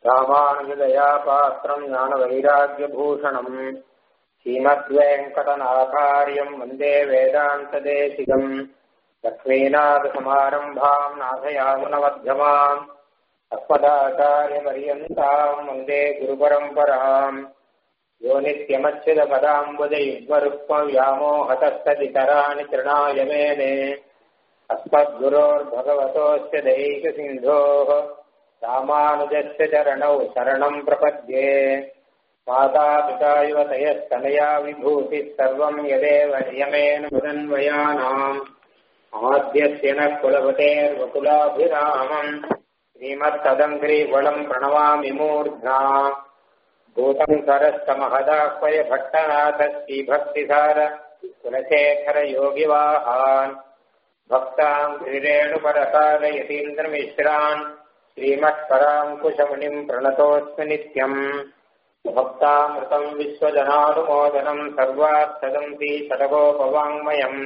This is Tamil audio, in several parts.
ராமானுஜதயா பாத்திரம் ஞான வைராக்கியபூஷணம் ஸ்ரீமத்வேங்கடநாகாரியம் வந்தே வேதாந்ததேசிகம் லக்ஷ்மீநாதசமாரம்பாம் நாசயாமுனமध्यமாம் अस्मदाचार्यपर्यन्ताम् वन्दे गुरुपरम्पराम् यो नित्यमच्युतपदाम्बुजयुग्मरुक्मव्यामोहतस्तदितराणि तृणाय मेने अस्मद्गुरोर्भगवतोऽस्य दैकसिन्धोः रामानुजस्य चरणौ शरणम् प्रपद्ये मातापिता युवतयस्तनया विभूतिः सर्वम् यदेव नियमेन मुदन्वयानाम् आद्यस्य नः कुलपतेर्वकुलाभिरामम् श्रीमत्तदङ्ग्रीवलम् प्रणमामि मूर्ध्ना भूतम् सरस्तमहदाह्वय भट्टनाथ श्रीभक्तिसार कुलशेखर योगिवाहान् भक्ताम् श्रीरेणुपरकाल यतीन्द्रमिश्रान् श्रीमत्पराङ्कुशमुनिम् प्रणतोऽस्मि नित्यम् भक्तामृतम् विश्वजनानुमोदनम् सर्वार्थदन्ति षडगोपवाङ्मयम्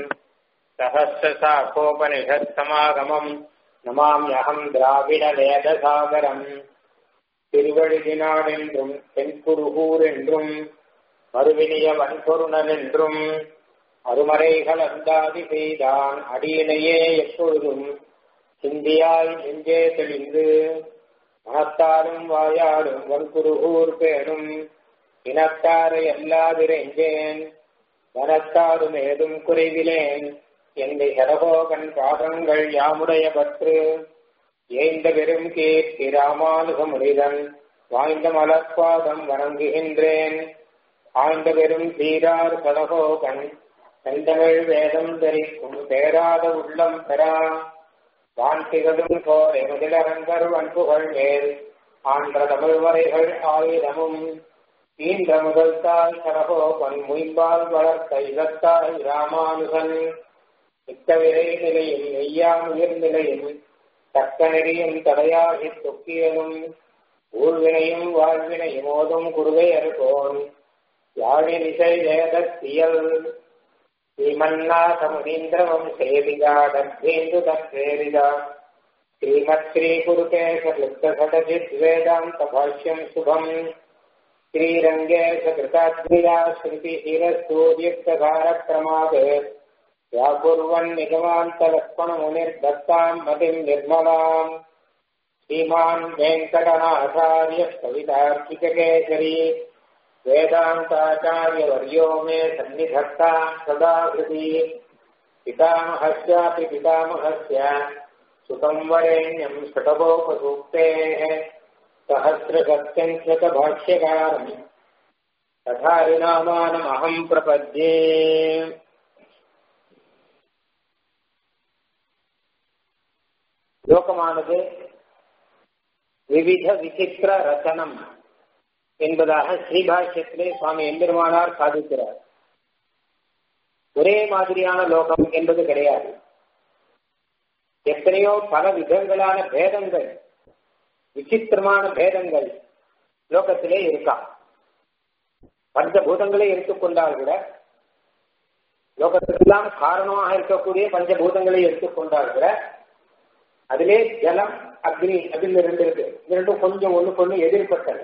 सहस्रशाखोपनिषत्समागमम् நமாமியகம் திராவிட வேதசாகரம் திருவழுதினான் என்றும் தென்குருகூர் என்றும் மறுவினிய வன்பொருணன் என்றும் அருமறைகள் அந்தாதி செய்தான் அடியினையே எப்பொழுதும் சிந்தியாய் நெஞ்சே தெளிந்து மனத்தாலும் வாயாடும் வன்குருகூர் பேணும் இனத்தாரை எல்லாதிரைஞ்சேன் மனத்தாரும் ஏதும் குறைவிலேன் என்னை ஹரகோகன் பாதங்கள் யாமுடைய பற்று ஏந்த பெரும் கீர்த்தி ராமானுக முனிதன் வாய்ந்த மலர்பாதம் வணங்குகின்றேன் ஆய்ந்த பெரும் தீரார் சடகோகன் செந்தமிழ் வேதம் தரிக்கும் பேராத உள்ளம் பெறா வான் திகழும் போரை முதலரங்கர் வன்புகள் மேல் ஆன்ற தமிழ் வரைகள் ஆயுதமும் ஈன்ற முதல் தாய் சடகோகன் முயம்பால் வளர்த்த இலத்தாய் ராமானுகன் மிக்கவிரை நிலையும் மெய்யாம் உயிர் நிலையும் தக்க நெறியும் தடையாகி தொக்கியலும் ஊழ்வினையும் வாழ்வினையும் ஓதும் குருவை அருகோன் யாழினிசை வேதத்தியல் ஸ்ரீமன்னாத முனீந்திர வம்சேரிதா தர்பேந்து தத்வேரிதா ஸ்ரீமத் ஸ்ரீ குருகேச லுப்த சதஜித் வேதாந்த பாஷ்யம் சுபம் ஸ்ரீரங்கேச கிருதாத்மியா ஸ்ருதி ஹீரஸ்தூர்யுக்தகாரக்ரமாத் व्याकुर्वन् निगमान्तलक्ष्मणमुनिर्दत्ताम् मतिम् निर्मलाम् श्रीमान् वेङ्कटनाचार्यः कवितार्किककेसरी वेदान्ताचार्यवर्यो मे सन्निधत्ताम् सदा हृदि पितामहस्यापि पितामहस्य सुतम् वरेण्यम् षटगोपसूक्तेः सहस्रसत्यम् च भाष्यकारम् तथा हरिनामानमहम् प्रपद्ये லோகமானது விவித விசித்திர ரச்சனம் என்பதாக ஸ்ரீபாஷ்யத்திலே சுவாமி எம்பெருமானார் சாதிக்கிறார் ஒரே மாதிரியான லோகம் என்பது கிடையாது எத்தனையோ பல விதங்களான பேதங்கள் விசித்திரமான பேதங்கள் லோகத்திலே இருக்கா பஞ்சபூதங்களை எடுத்துக்கொண்டால் கூட லோகத்துக்கெல்லாம் காரணமாக இருக்கக்கூடிய பஞ்சபூதங்களை எடுத்துக்கொண்டால் கூட அதிலே ஜலம் அக்னி அப்படின்னு ரெண்டு இருக்கு இந்த ரெண்டும் கொஞ்சம் ஒண்ணுக்கு ஒண்ணு எதிர்பட்டது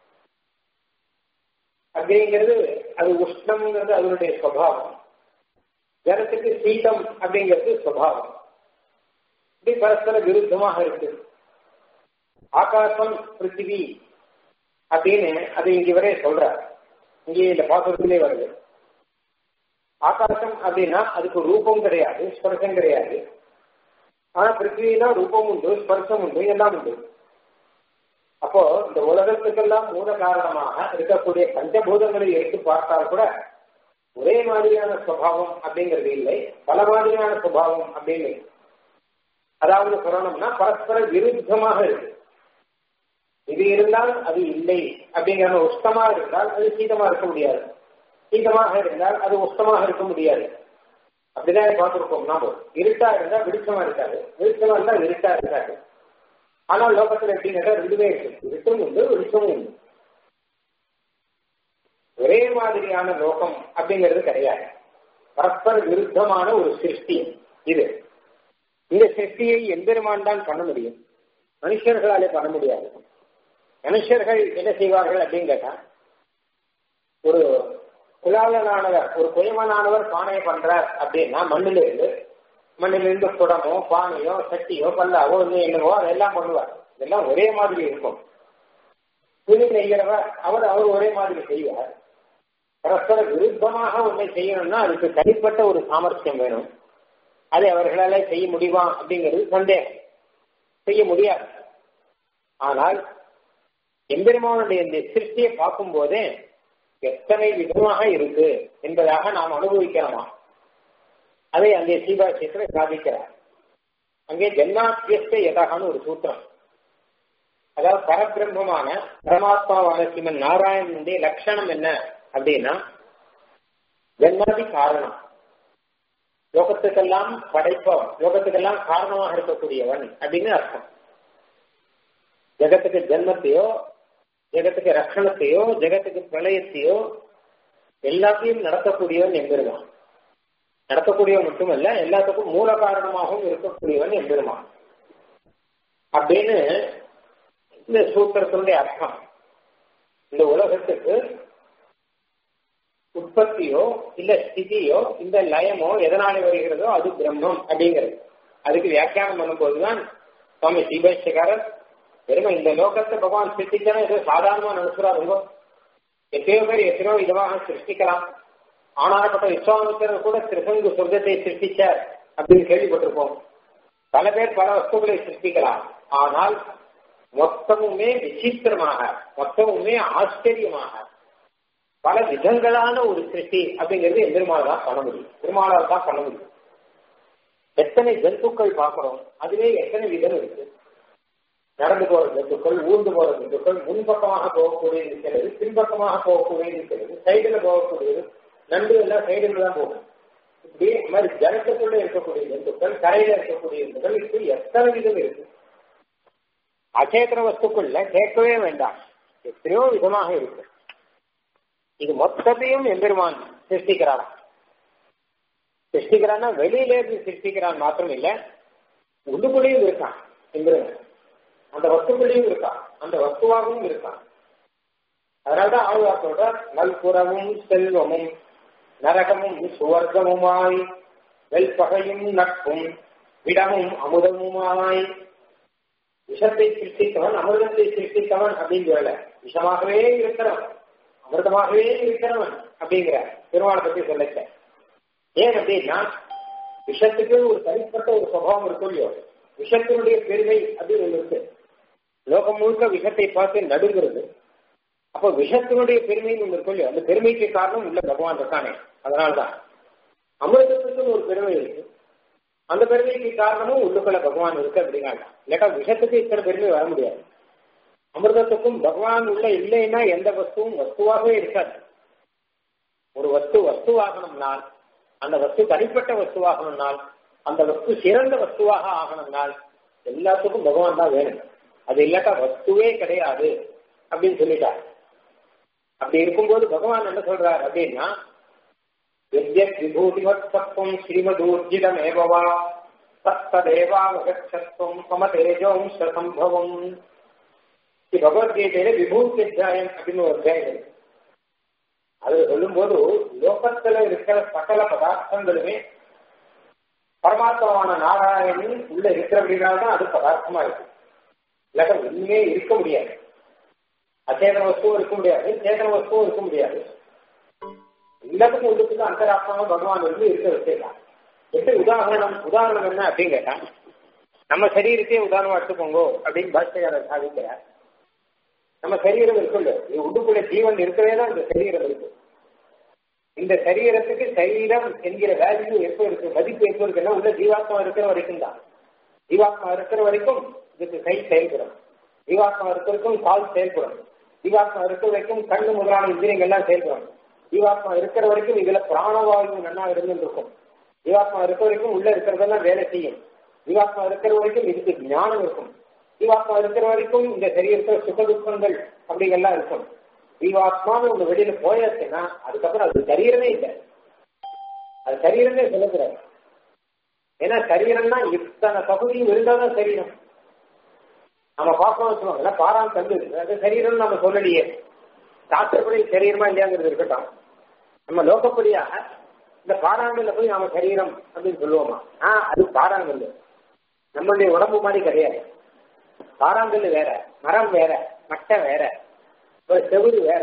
அக்னிங்கிறது அது உஷ்ணம்ங்கிறது அதனுடைய சுவாவம் ஜலத்துக்கு சீதம் அப்படிங்கிறது சுவாவம் இப்படி பரஸ்பர விருத்தமாக இருக்கு ஆகாசம் பிருத்திவி அப்படின்னு அது இங்க வரை சொல்றார் இங்கே இந்த பாசுரத்திலே வருது ஆகாசம் அப்படின்னா அதுக்கு ரூபம் கிடையாது ஸ்பர்சம் கிடையாது ஆனா பிருத்திவினா ரூபம் உண்டு ஸ்பர்சம் உண்டு எல்லாம் உண்டு அப்போ இந்த உலகத்துக்கெல்லாம் மூல காரணமாக இருக்கக்கூடிய பஞ்சபூதங்களை எடுத்து பார்த்தால் கூட ஒரே மாதிரியான சுவாவம் அப்படிங்கிறது இல்லை பல மாதிரியான சுபாவம் அப்படின்னு அதாவது சொல்லணும்னா பரஸ்பர விருத்தமாக இருக்கு இது இருந்தால் அது இல்லை அப்படிங்கிற உஷ்டமா இருந்தால் அது சீதமா இருக்க முடியாது சீதமாக இருந்தால் அது உஷ்டமாக இருக்க முடியாது அப்படிதான் பார்த்துருக்கோம் நாம இருட்டா இருந்தா வெளிச்சமா இருக்காது வெளிச்சமா இருந்தா இருட்டா இருக்காது ஆனால் லோகத்துல எப்படின்னா ரெண்டுமே இருக்கு இருட்டும் உண்டு வெளிச்சமும் உண்டு ஒரே மாதிரியான லோகம் அப்படிங்கிறது கிடையாது பரஸ்பர விருத்தமான ஒரு சிருஷ்டி இது இந்த சிருஷ்டியை எம்பெருமான் தான் பண்ண முடியும் மனுஷர்களாலே பண்ண முடியாது மனுஷர்கள் என்ன செய்வார்கள் அப்படின்னு கேட்டா ஒரு குலாளனானவர் ஒரு குயமனானவர் பானையை பண்றார் அப்படின்னா மண்ணில இருந்து மண்ணில இருந்து குடமோ பானையோ சட்டியோ பல்லாவோ இல்லை என்னவோ அதெல்லாம் பண்ணுவார் இதெல்லாம் ஒரே மாதிரி இருக்கும் துணி நெய்கிறவர் அவர் அவர் ஒரே மாதிரி செய்வார் பரஸ்பர விருப்பமாக ஒன்றை செய்யணும்னா அதுக்கு தனிப்பட்ட ஒரு சாமர்த்தியம் வேணும் அதை அவர்களால செய்ய முடியுமா அப்படிங்கிறது சந்தேகம் செய்ய முடியாது ஆனால் எம்பெருமானுடைய இந்த சிருஷ்டியை பார்க்கும் போதே எத்தனை விதமாக இருக்கு என்பதாக நாம் அனுபவிக்கிறோமா அதை அங்கே சீபாசியத்துல சாதிக்கிறார் அங்கே ஜென்மாத்தியஸ்த எதாகனு ஒரு சூத்திரம் அதாவது பரபிரம்மமான பரமாத்மாவான சிவன் நாராயணனுடைய லட்சணம் என்ன அப்படின்னா ஜென்மாதி காரணம் லோகத்துக்கெல்லாம் படைப்பவன் லோகத்துக்கெல்லாம் காரணமாக இருக்கக்கூடியவன் அப்படின்னு அர்த்தம் ஜெகத்துக்கு ஜென்மத்தையோ ஜெகத்துக்கு ரட்சணத்தையோ ஜெகத்துக்கு பிரளயத்தையோ எல்லாத்தையும் நடத்தக்கூடியவன் எம்பெருமான் நடத்தக்கூடியவன் மட்டுமல்ல எல்லாத்துக்கும் மூல காரணமாகவும் இருக்கக்கூடியவன் எம்பெருமான் அப்படின்னு இந்த சூத்திரத்தினுடைய அர்த்தம் இந்த உலகத்துக்கு உற்பத்தியோ இல்ல ஸ்திதியோ இந்த லயமோ எதனால வருகிறதோ அது பிரம்மம் அப்படிங்கிறது அதுக்கு வியாக்கியானம் பண்ணும்போதுதான் சுவாமி ஸ்ரீபேஷகாரர் வெறும் இந்த லோகத்தை பகவான் சிருஷ்டிச்சாலும் ஏதோ சாதாரணமா நினைச்சுறாரு ரொம்ப எத்தனையோ பேர் எத்தனையோ விதமாக சிருஷ்டிக்கலாம் ஆனாரப்பட்ட விஸ்வாமித்திரர் கூட திருசங்கு சொர்க்கத்தை சிருஷ்டிச்சார் அப்படின்னு கேள்விப்பட்டிருப்போம் பல பேர் பல வஸ்துக்களை சிருஷ்டிக்கலாம் ஆனால் மொத்தமுமே விசித்திரமாக மொத்தமுமே ஆச்சரியமாக பல விதங்களான ஒரு சிருஷ்டி அப்படிங்கிறது எம்பெருமாள் தான் பண்ண முடியும் பெருமாளால் தான் பண்ண முடியும் எத்தனை ஜந்துக்கள் பார்க்கிறோம் அதுவே எத்தனை விதம் இருக்கு நடந்து போற ஜந்துக்கள் ஊர்ந்து போற ஜந்துக்கள் முன்பக்கமாக போகக்கூடியது இருக்கிறது பின்பக்கமாக போகக்கூடியது இருக்கிறது சைடுல போகக்கூடியது நண்டு எல்லாம் சைடுல தான் போகும் இப்படி இந்த மாதிரி ஜலத்துக்குள்ள இருக்கக்கூடிய ஜந்துக்கள் கரையில இருக்கக்கூடிய ஜந்துக்கள் இப்படி எத்தனை விதம் இருக்கு அச்சேத்திர வஸ்துக்குள்ள கேட்கவே வேண்டாம் எத்தனையோ விதமாக இருக்கு இது மொத்தத்தையும் எம்பெருமான் சிருஷ்டிக்கிறான் சிருஷ்டிக்கிறான்னா வெளியில இருந்து சிருஷ்டிக்கிறான் மாத்திரம் இல்ல உள்ளுக்குள்ளேயும் இருக்கான் எம்பெருமான் அந்த வஸ்துக்குள்ளேயும் இருக்கான் அந்த வஸ்துவாகவும் இருக்கான் அதனால்தான் ஆழ்வார் சொல்றார் நல்புறமும் செல்வமும் நரகமும் சுவர்க்கமுமாய் வெல்பகையும் நட்பும் விடமும் அமுதமுமாய் விஷத்தை சிருஷ்டித்தவன் அமிர்தத்தை சிருஷ்டித்தவன் அப்படின்னு சொல்லல விஷமாகவே இருக்கிறவன் அமிர்தமாகவே இருக்கிறவன் அப்படிங்கிற பெருமாளை பத்தி சொல்லச்ச ஏன் அப்படின்னா விஷத்துக்கு ஒரு தனிப்பட்ட ஒரு சுபாவம் இருக்கும் இல்லையோ விஷத்தினுடைய பெருமை அப்படின்னு ஒன்று இருக்கு லோகம் முழுக்க விஷத்தை பார்த்து நடுங்கிறது அப்போ விஷத்தினுடைய பெருமைன்னு ஒன்று இருக்கும் இல்லையோ அந்த பெருமைக்கு காரணம் உள்ள பகவான் இருக்கானே அதனால்தான் அமிர்தத்துக்குன்னு ஒரு பெருமை இருக்கு அந்த பெருமைக்கு காரணமும் உள்ளுக்குள்ள பகவான் இருக்கு அப்படிங்காங்க இல்லாட்டா விஷத்துக்கு இத்தனை பெருமை வர முடியாது அமிர்தத்துக்கும் பகவான் உள்ள இல்லைன்னா எந்த வஸ்துவும் வஸ்துவாகவே இருக்காது ஒரு வஸ்து வஸ்துவாகணும்னால் அந்த வஸ்து தனிப்பட்ட வஸ்துவாகணும்னால் அந்த வஸ்து சிறந்த வஸ்துவாக ஆகணும்னால் எல்லாத்துக்கும் பகவான் தான் வேணும் அது இல்லாட்டா வஸ்துவே கிடையாது அப்படின்னு சொல்லிட்டார் அப்படி இருக்கும்போது பகவான் என்ன சொல்றார் அப்படின்னா यद्यत् विभूतिवत्सत्त्वम् श्रीमदूर्जितमेववा तत्तदेवावगच्छत्वम् मम तेजोंशसम्भवम् இது பகவத்கீதையில விபூதி அத்தியாயம் அப்படின்னு ஒரு அத்தியாயம் இருக்கு அது சொல்லும்போது லோகத்துல இருக்கிற சகல பதார்த்தங்களுமே பரமாத்மாவான நாராயணன் உள்ள இருக்கிறபடினால்தான் அது பதார்த்தமா இருக்கு இல்லாட்ட ஒண்ணுமே இருக்க முடியாது அச்சேதன வஸ்துவும் இருக்க முடியாது சேதன வஸ்துவும் இருக்க முடியாது எல்லாத்துக்கும் உள்ளுக்கு அந்தராத்மாவை பகவான் வந்து இருக்க வச்சிருக்கான் எப்படி உதாரணம் உதாரணம் என்ன அப்படின்னு கேட்டா நம்ம சரீரத்தையே உதாரணமா எடுத்துக்கோங்க அப்படின்னு பாஷ்யகாரர் சாதிக்கிறார் நம்ம சரீரம் இருக்குல்ல இது உள்ளுக்குள்ள ஜீவன் இருக்கவே தான் இந்த சரீரம் இருக்கு இந்த சரீரத்துக்கு சரீரம் என்கிற வேல்யூ எப்போ இருக்கு மதிப்பு எப்போ இருக்குன்னா உள்ள ஜீவாத்மா இருக்கிற வரைக்கும் தான் ஜீவாத்மா இருக்கிற வரைக்கும் இதுக்கு கை செயல்படும் ஜீவாத்மா இருக்கிற வரைக்கும் கால் செயல்படும் ஜீவாத்மா இருக்கிற வரைக்கும் கண்ணு முதலான இந்திரியங்கள் எல்லாம் செயல்படும் ஜீவாத்மா இருக்கிற வரைக்கும் இதுல பிராணவாயு நன்னா இருந்து இருக்கும் ஜீவாத்மா இருக்கிற வரைக்கும் உள்ள இருக்கிறதெல்லாம் வேலை செய்யும் ஜீவாத்மா இருக்கிற வரைக்கும் இதுக்கு ஞானம் இருக்கும் ஜீவாத்மா இருக்கிற வரைக்கும் இந்த சரீரத்தில் சுக துக்கங்கள் அப்படிங்கெல்லாம் இருக்கும் ஜீவாத்மான்னு ஒண்ணு வெளியில போயாச்சுன்னா அதுக்கப்புறம் அது சரீரமே இல்லை அது சரீரமே சொல்லக்கூடாது ஏன்னா சரீரம்னா இத்தனை பகுதியும் இருந்தாதான் சரீரம் நம்ம பார்க்கணும் வச்சுக்கோங்கள பாறான் கல்லு அது சரீரம் நம்ம சொல்லலையே சாஸ்திரப்படி சரீரமா இல்லையாங்கிறது இருக்கட்டும் நம்ம லோகப்படியாக இந்த பாறாங்கல்ல போய் நாம சரீரம் அப்படின்னு சொல்லுவோமா ஆ அது பாறாங்கல் நம்மளுடைய உடம்பு மாதிரி கிடையாது பாறாங்கல் வேற மரம் வேற மட்டை வேற ஒரு செவுரு வேற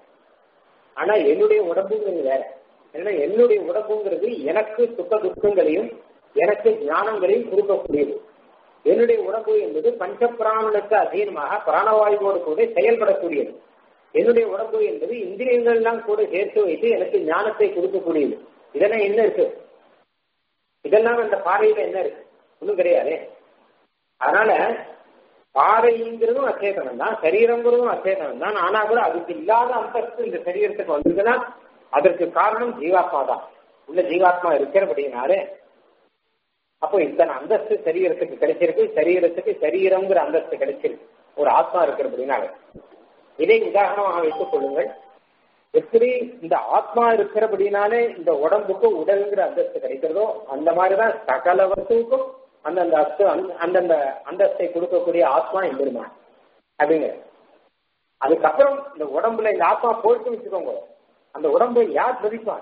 ஆனா என்னுடைய உடம்புங்கிறது வேற ஏன்னா என்னுடைய உடம்புங்கிறது எனக்கு சுத்த துக்கங்களையும் எனக்கு ஞானங்களையும் கொடுக்கக்கூடியது என்னுடைய உடம்பு என்பது பஞ்சபிராணனுக்கு அதீனமாக பிராணவாயுவோடு கூட செயல்படக்கூடியது என்னுடைய உடம்பு என்பது இந்திரியங்கள் எல்லாம் கூட சேர்த்து வைத்து எனக்கு ஞானத்தை கொடுக்கக்கூடியது இதெல்லாம் என்ன இருக்கு இதெல்லாம் அந்த பாறையில என்ன இருக்கு ஒன்றும் கிடையாது அதனால பாறைங்கிறதும் அச்சேதனம் தான் சரீரங்கிறதும் அச்சேதனம் தான் ஆனா கூட அதுக்கு இல்லாத அந்தஸ்து இந்த சரீரத்துக்கு வந்திருக்குன்னா அதற்கு காரணம் ஜீவாத்மா தான் உள்ள ஜீவாத்மா இருக்கிறபடினாலே அப்போ இத்தனை அந்தஸ்து சரீரத்துக்கு கிடைச்சிருக்கு சரீரத்துக்கு சரீரம்ங்கிற அந்தஸ்து கிடைச்சிருக்கு ஒரு ஆத்மா இருக்கிறபடினால இதை உதாரணமாக வைத்துக் கொள்ளுங்கள் எப்படி இந்த ஆத்மா இருக்கிறபடினாலே இந்த உடம்புக்கு உடல்ங்கிற அந்தஸ்து கிடைக்கிறதோ அந்த மாதிரிதான் சகல வஸ்துவுக்கும் அந்தந்த அஸ்து அந்தந்த அந்தஸ்தை கொடுக்கக்கூடிய ஆத்மா எம்பெருமான் அப்படிங்க அதுக்கப்புறம் இந்த உடம்புல இந்த ஆத்மா போயிட்டு வச்சுக்கோங்க அந்த உடம்பை யார் மதிப்பான்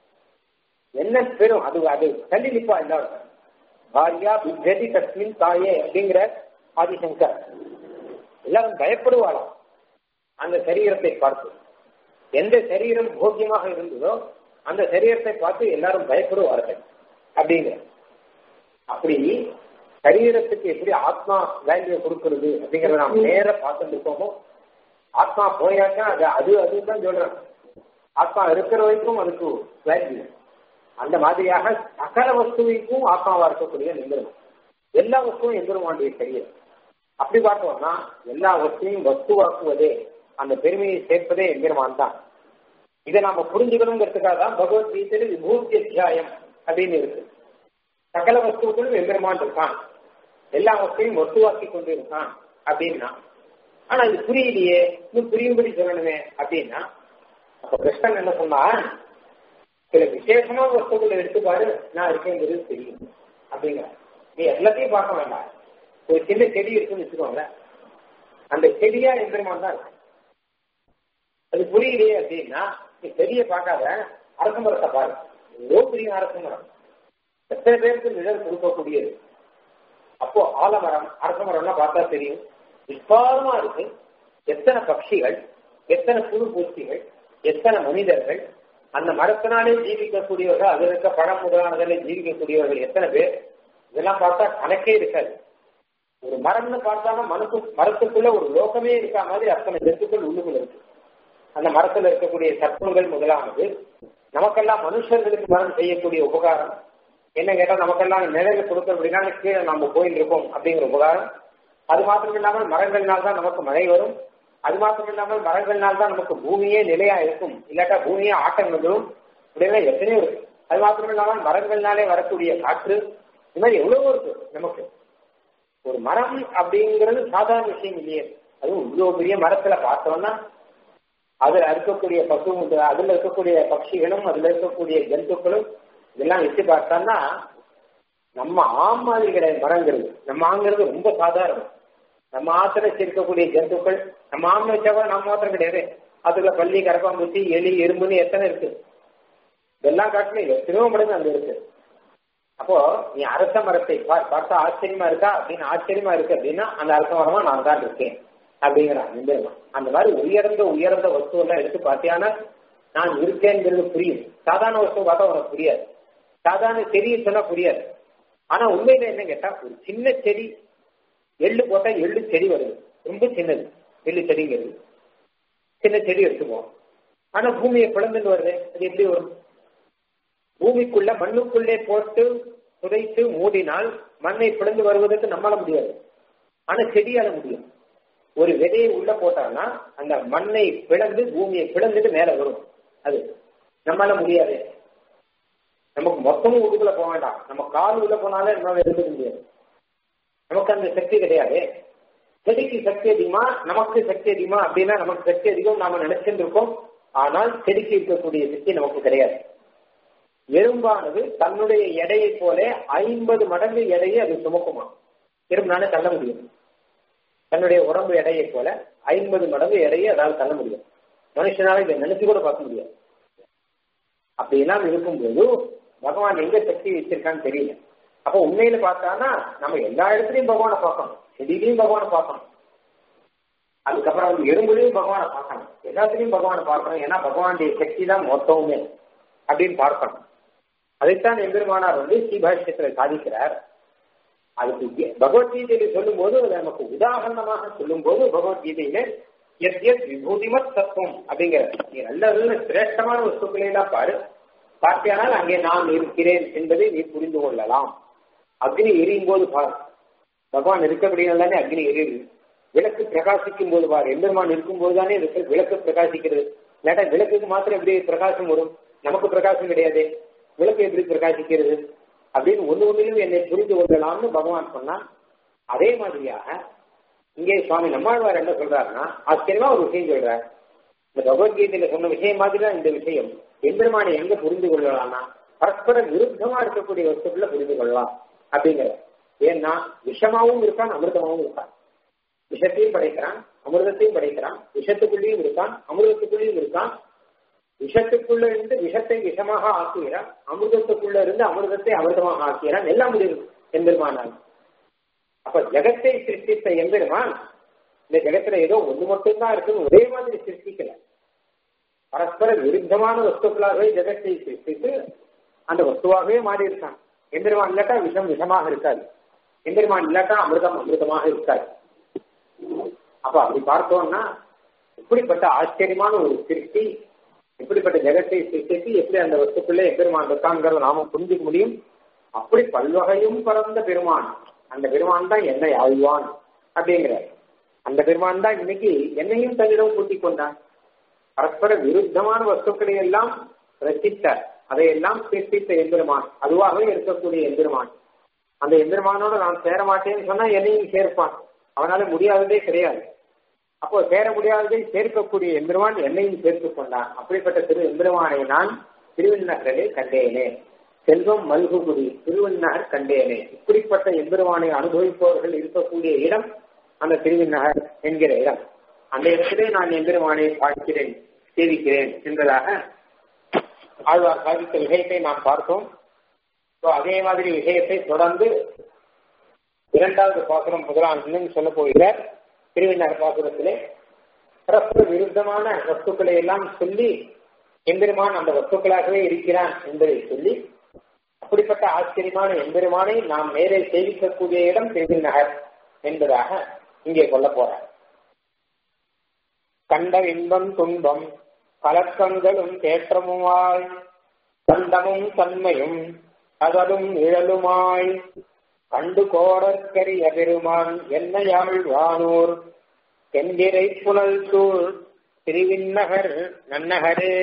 என்ன பெரும் அது அது தள்ளி நிற்பா எல்லாரும் பாரியா பிஜதி தஸ்மின் தாயே அப்படிங்கிற ஆதிசங்கர் எல்லாரும் பயப்படுவாளாம் அந்த சரீரத்தை பார்த்து எந்த சரீரம் போக்கியமாக இருந்ததோ அந்த சரீரத்தை பார்த்து எல்லாரும் பயப்படுவார்கள் அப்படிங்கிற அப்படி சரீரத்துக்கு எப்படி ஆத்மா வேல்யூ கொடுக்கறது அப்படிங்கறத நாம் நேர பார்த்துட்டு இருக்கோமோ ஆத்மா போயாக்கா அது அது அதுதான் சொல்றேன் ஆத்மா இருக்கிற வரைக்கும் அதுக்கு வேல்யூ அந்த மாதிரியாக சகல வஸ்துவிற்கும் ஆத்மாவா இருக்கக்கூடிய எந்திரமா எல்லா வஸ்துவும் எந்திரமாண்டிய சரீரம் அப்படி பார்த்தோம்னா எல்லா வஸ்துவையும் வஸ்துவாக்குவதே அந்த பெருமையை சேர்ப்பதே எம்பெருமான் தான் இதை நாம புரிஞ்சுக்கணுங்கிறதுக்காக தான் பகவத்கீதையில விபூதி அத்தியாயம் அப்படின்னு இருக்கு சகல வஸ்துக்களும் எம்பெருமான் இருக்கான் எல்லா வஸ்துவையும் வஸ்துவாக்கி கொண்டு இருக்கான் அப்படின்னா ஆனா இது புரியலையே இன்னும் புரியும்படி சொல்லணுமே அப்படின்னா அப்ப கிருஷ்ணன் என்ன சொன்னா சில விசேஷமான வஸ்துக்களை எடுத்து பாரு நான் இருக்கேங்கிறது தெரியும் அப்படிங்கிற நீ எல்லாத்தையும் பார்க்க வேண்டாம் ஒரு சின்ன செடி இருக்குன்னு வச்சுக்கோங்களேன் அந்த செடியா எம்பெருமான் தான் இருக்கு அது புரியலையே அப்படின்னா நீ செடியை பார்க்காத அரச மரத்தை பாரு எவ்வளோ பெரிய அரச மரம் எத்தனை பேருக்கு நிழல் கொடுக்கக்கூடியது அப்போ ஆலமரம் அரச மரம்லாம் பார்த்தா தெரியும் விஸ்வாரமா இருக்கு எத்தனை பட்சிகள் எத்தனை புழு பூச்சிகள் எத்தனை மனிதர்கள் அந்த மரத்தினாலே ஜீவிக்கக்கூடியவர்கள் அதில் இருக்க பழம் முதலானதில் ஜீவிக்கக்கூடியவர்கள் எத்தனை பேர் இதெல்லாம் பார்த்தா கணக்கே இருக்காது ஒரு மரம்னு பார்த்தாலும் மனசு மரத்துக்குள்ள ஒரு லோகமே இருக்கா மாதிரி அத்தனை ஜந்துக்கள் உள்ளுக்குள்ள இருக்கு அந்த மரத்துல இருக்கக்கூடிய சர்ப்பங்கள் முதலானது நமக்கெல்லாம் மனுஷர்களுக்கு மரம் செய்யக்கூடிய உபகாரம் என்ன கேட்டா நமக்கெல்லாம் நிழல் கொடுக்க அப்படின்னா கீழே நம்ம போயிட்டு இருக்கோம் அப்படிங்கிற உபகாரம் அது மாத்திரம் இல்லாமல் மரங்கள்னால் தான் நமக்கு மழை வரும் அது மாத்திரம் இல்லாமல் மரங்கள்னால் தான் நமக்கு பூமியே நிலையா இருக்கும் இல்லாட்டா பூமியே ஆட்டம் வந்துடும் இப்படியெல்லாம் எத்தனையோ இருக்கு அது மாத்திரம் இல்லாமல் மரங்கள்னாலே வரக்கூடிய காற்று இது மாதிரி எவ்வளவோ இருக்கு நமக்கு ஒரு மரம் அப்படிங்கிறது சாதாரண விஷயம் இல்லையே அதுவும் இவ்வளவு பெரிய மரத்துல பார்த்தோம்னா அதுல இருக்கக்கூடிய பசு அதுல இருக்கக்கூடிய பட்சிகளும் அதுல இருக்கக்கூடிய ஜந்துக்களும் இதெல்லாம் வச்சு பார்த்தோம்னா நம்ம ஆம் மாதிரி கிடையாது மரங்கிறது நம்ம ஆங்கிறது ரொம்ப சாதாரணம் நம்ம ஆத்துல இருக்கக்கூடிய ஜந்துக்கள் நம்ம ஆம் வச்சா கூட நம்ம மாத்திரம் கிடையாது அதுல பள்ளி கரப்பாம்பூச்சி எலி எறும்புன்னு எத்தனை இருக்கு இதெல்லாம் காட்டிலும் எத்தனையோ மடங்கு அங்க இருக்கு அப்போ நீ அரச மரத்தை பார் பார்த்தா ஆச்சரியமா இருக்கா அப்படின்னு ஆச்சரியமா இருக்கு அப்படின்னா அந்த அரச மரமா நான் தான் இருக்கேன் அப்படிங்கிறான் நிம்பெருமான் அந்த மாதிரி உயர்ந்த உயர்ந்த வஸ்துவெல்லாம் எடுத்து பார்த்தியானா நான் இருக்கேங்கிறது புரியும் சாதாரண வஸ்து பார்த்தா உனக்கு புரியாது சாதாரண செடியை சொன்னா புரியாது ஆனா உண்மையில என்ன கேட்டா ஒரு சின்ன செடி எள்ளு போட்டா எள்ளு செடி வருது ரொம்ப சின்னது எள்ளு செடிங்கிறது சின்ன செடி எடுத்துக்குவோம் ஆனா பூமியை பிளந்துட்டு வருது அது எப்படி வரும் பூமிக்குள்ள மண்ணுக்குள்ளே போட்டு புதைத்து மூடினால் மண்ணை பிளந்து வருவதற்கு நம்மளால முடியாது ஆனா செடியால முடியும் ஒரு விதையை உள்ள போட்டான்னா அந்த மண்ணை பிளந்து பூமியை பிளந்துட்டு மேல வரும் அது நம்மளால முடியாது நமக்கு மொத்தமும் உள்ளுக்குள்ள போக வேண்டாம் நம்ம கால் உள்ள போனாலே நம்மளால எடுக்க முடியாது நமக்கு அந்த சக்தி கிடையாது செடிக்கு சக்தி அதிகமா நமக்கு சக்தி அதிகமா அப்படின்னா நமக்கு சக்தி அதிகம் நாம நினைச்சிட்டு இருக்கோம் ஆனால் செடிக்கு இருக்கக்கூடிய சக்தி நமக்கு கிடையாது எறும்பானது தன்னுடைய எடையை போல ஐம்பது மடங்கு எடையை அது சுமக்குமா எறும்புனால தள்ள முடியும் தன்னுடைய உடம்பு எடையை போல ஐம்பது மடங்கு எடையை அதால் தள்ள முடியும் மனுஷனால இதை நினைச்சு கூட பார்க்க முடியாது அப்படி எல்லாம் இருக்கும்போது பகவான் எங்க சக்தி வச்சிருக்கான்னு தெரியல அப்ப உண்மையில பார்த்தானா நம்ம எல்லா இடத்துலயும் பகவானை பார்க்கணும் செடியிலையும் பகவானை பார்க்கணும் அதுக்கப்புறம் வந்து எறும்புலையும் பகவானை பார்க்கணும் எல்லாத்துலயும் பகவானை பார்க்கணும் ஏன்னா பகவானுடைய சக்தி தான் மொத்தமுமே அப்படின்னு பார்க்கணும் அதைத்தான் எம்பெருமானார் வந்து ஸ்ரீபாஷ்யத்துல சாதிக்கிறார் அதுக்கு பகவத்கீதையில சொல்லும் போது நமக்கு உதாரணமாக சொல்லும் போது பகவத்கீதையில எத் எத் விபூதிமத் தத்துவம் அப்படிங்கிற நீ நல்ல சிரேஷ்டமான வஸ்துக்களை எல்லாம் பாரு பார்த்தியானால் அங்கே நான் இருக்கிறேன் என்பதை நீ புரிந்து கொள்ளலாம் அக்னி எரியும் போது பார் பகவான் இருக்கப்படுகிறதானே தானே அக்னி எரியுது விளக்கு பிரகாசிக்கும் போது பார் எம்பெருமான் இருக்கும் போது தானே விளக்கு பிரகாசிக்கிறது இல்லாட்டா விளக்குக்கு மாத்திரம் எப்படி பிரகாசம் வரும் நமக்கு பிரகாசம் கிடையாது விளக்கு எப்படி பிரகாசிக்கிறது அப்படின்னு ஒண்ணு ஒன்றிலும் என்னை புரிந்து கொள்ளலாம்னு பகவான் சொன்னான் அதே மாதிரியாக இங்கே சுவாமி நம்மாழ்வார் என்ன சொல்றாருன்னா ஆச்சரியமா ஒரு விஷயம் சொல்றார் இந்த பகவத்கீதையில சொன்ன விஷயம் மாதிரி தான் இந்த விஷயம் எம்பெருமானை எங்க புரிந்து கொள்ளலாம்னா பரஸ்பர விருத்தமா இருக்கக்கூடிய வஸ்துக்களை புரிந்து கொள்ளலாம் அப்படிங்கிற ஏன்னா விஷமாவும் இருக்கான் அமிர்தமாவும் இருக்கான் விஷத்தையும் படைக்கிறான் அமிர்தத்தையும் படைக்கிறான் விஷத்துக்குள்ளேயும் இருக்கான் அமிர்தத்துக்குள்ளேயும் இருக்கான் விஷத்துக்குள்ள இருந்து விஷத்தை விஷமாக ஆக்குகிறான் அமிர்தத்துக்குள்ள இருந்து அமிர்தத்தை அமிர்தமாக ஆக்குகிறான் எல்லாம் முடியும் எம்பெருமானால் அப்ப ஜெகத்தை சிருஷ்டித்த எம்பெருமான் இந்த ஜெகத்துல ஏதோ ஒண்ணு மட்டும்தான் இருக்குன்னு ஒரே மாதிரி சிருஷ்டிக்கல பரஸ்பர விருத்தமான வஸ்துக்களாகவே ஜெகத்தை சிருஷ்டித்து அந்த வஸ்துவாகவே மாறி இருக்கான் எம்பெருமான் இல்லாட்டா விஷம் விஷமாக இருக்காது எம்பெருமான் இல்லாட்டா அமிர்தம் அமிர்தமாக இருக்காது அப்ப அப்படி பார்த்தோம்னா இப்படிப்பட்ட ஆச்சரியமான ஒரு சிருஷ்டி இப்படிப்பட்ட ஜெகத்தை சிருஷ்டித்து எப்படி அந்த வஸ்துக்குள்ளே எம்பெருமான் இருக்காங்கிறத நாம புரிஞ்சுக்க முடியும் அப்படி பல்வகையும் பறந்த பெருமான் அந்த பெருமான் தான் என்னை ஆழ்வான் அப்படிங்கிறார் அந்த பெருமான் தான் இன்னைக்கு என்னையும் தன்னிடம் கூட்டிக் கொண்டான் பரஸ்பர விருத்தமான வஸ்துக்களை எல்லாம் ரசித்தார் அதையெல்லாம் சிருஷ்டித்த எம்பெருமான் அதுவாகவே இருக்கக்கூடிய எம்பெருமான் அந்த எம்பெருமானோட நான் சேர மாட்டேன்னு சொன்னா என்னையும் சேர்ப்பான் அவனால முடியாததே கிடையாது அப்போ சேர முடியாததை சேர்க்கக்கூடிய எம்பெருமான் என்னையும் சேர்த்துக் கொண்டான் அப்படிப்பட்ட திரு எம்பெருமானை நான் திருவிண்ணகரில் கண்டேனே செல்வம் மல்குகுடி திருவண்ணகர் கண்டேனே இப்படிப்பட்ட எம்பெருமானை அனுபவிப்பவர்கள் இருக்கக்கூடிய இடம் அந்த திருவிண்ணகர் என்கிற இடம் அந்த இடத்திலே நான் எம்பெருமானை பார்க்கிறேன் சேவிக்கிறேன் என்பதாக ஆழ்வார் சாதித்த விஷயத்தை நாம் பார்த்தோம் அதே மாதிரி விஷயத்தை தொடர்ந்து இரண்டாவது பாசுரம் முதலாம் இன்னும் சொல்ல போகிறார் திருவிண்ணகர் பாசுரத்திலே பரஸ்பர விருத்தமான வஸ்துக்களை எல்லாம் சொல்லி எம்பெருமான் அந்த வஸ்துக்களாகவே இருக்கிறான் என்பதை சொல்லி அப்படிப்பட்ட ஆச்சரியமான எம்பெருமானை நாம் மேலே சேவிக்கக்கூடிய இடம் திருவிநகர் என்பதாக இங்கே கொள்ள போறார் கண்ட இன்பம் துன்பம் கலக்கங்களும் தேற்றமுமாய் கண்டமும் தன்மையும் கதலும் நிழலுமாய் கண்டு கோடற்கரிய பெருமான் என்னையாழ்வானூர் தென்திரை புனல் சூழ் திருவிண்ணகர் நன்னகரே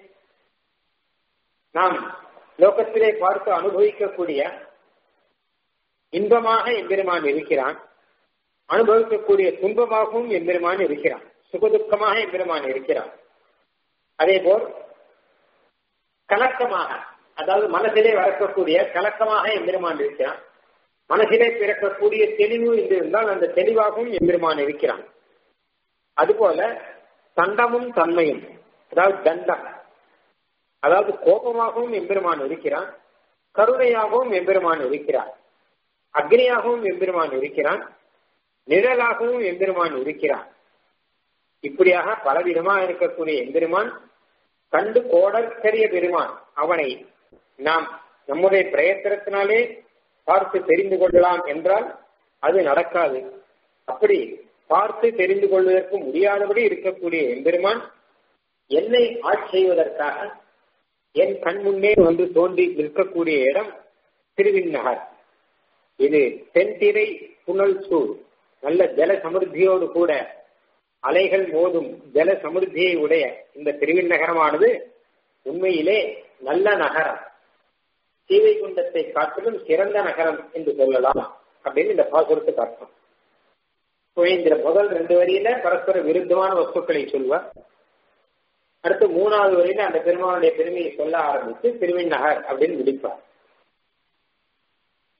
நாம் லோகத்திலே பார்த்து அனுபவிக்கக்கூடிய இன்பமாக எம்பெருமான் இருக்கிறான் அனுபவிக்கக்கூடிய துன்பமாகவும் எம்பெருமான் இருக்கிறான் சுகதுக்கமாக எம்பெருமான் இருக்கிறான் அதே போல் கலக்கமாக அதாவது மனசிலே வளர்க்கக்கூடிய கலக்கமாக எம்பெருமான் இருக்கிறான் மனசிலே பிறக்கக்கூடிய தெளிவு என்று இருந்தால் அந்த தெளிவாகவும் எம்பெருமான் இருக்கிறான் அதுபோல தண்டமும் தன்மையும் அதாவது தண்டம் அதாவது கோபமாகவும் எம்பெருமான் இருக்கிறான் கருணையாகவும் எம்பெருமான் இருக்கிறான் அக்னியாகவும் எம்பெருமான் இருக்கிறான் நிழலாகவும் எம்பெருமான் இருக்கிறான் இப்படியாக பலவிதமாக இருக்கக்கூடிய எம்பெருமான் கண்டு கோடற்கரிய பெருமான் அவனை நாம் நம்முடைய பிரயத்தனத்தினாலே பார்த்து தெரிந்து கொள்ளலாம் என்றால் அது நடக்காது அப்படி பார்த்து தெரிந்து கொள்வதற்கு முடியாதபடி இருக்கக்கூடிய எம்பெருமான் என்னை ஆட்சி செய்வதற்காக என் கண் முன்னே வந்து தோன்றி நிற்கக்கூடிய இடம் திருவிண்ணகர் இது தென்திரை புனல் சூழ் நல்ல ஜல சமிருத்தியோடு கூட அலைகள் மோதும் ஜல சமிருத்தியை உடைய இந்த திருவிண்ணகரமானது உண்மையிலே நல்ல நகரம் சீவைகுண்டத்தை காட்டிலும் சிறந்த நகரம் என்று சொல்லலாம் அப்படின்னு இந்த பாசுரத்துக்கு அர்த்தம் இந்த முதல் ரெண்டு வரியில பரஸ்பர விருத்தமான வஸ்துக்களை சொல்வார் அடுத்து மூணாவது வரையில அந்த பெருமானுடைய பெருமையை சொல்ல ஆரம்பித்து திருவிண்ணகர் அப்படின்னு முடிப்பார்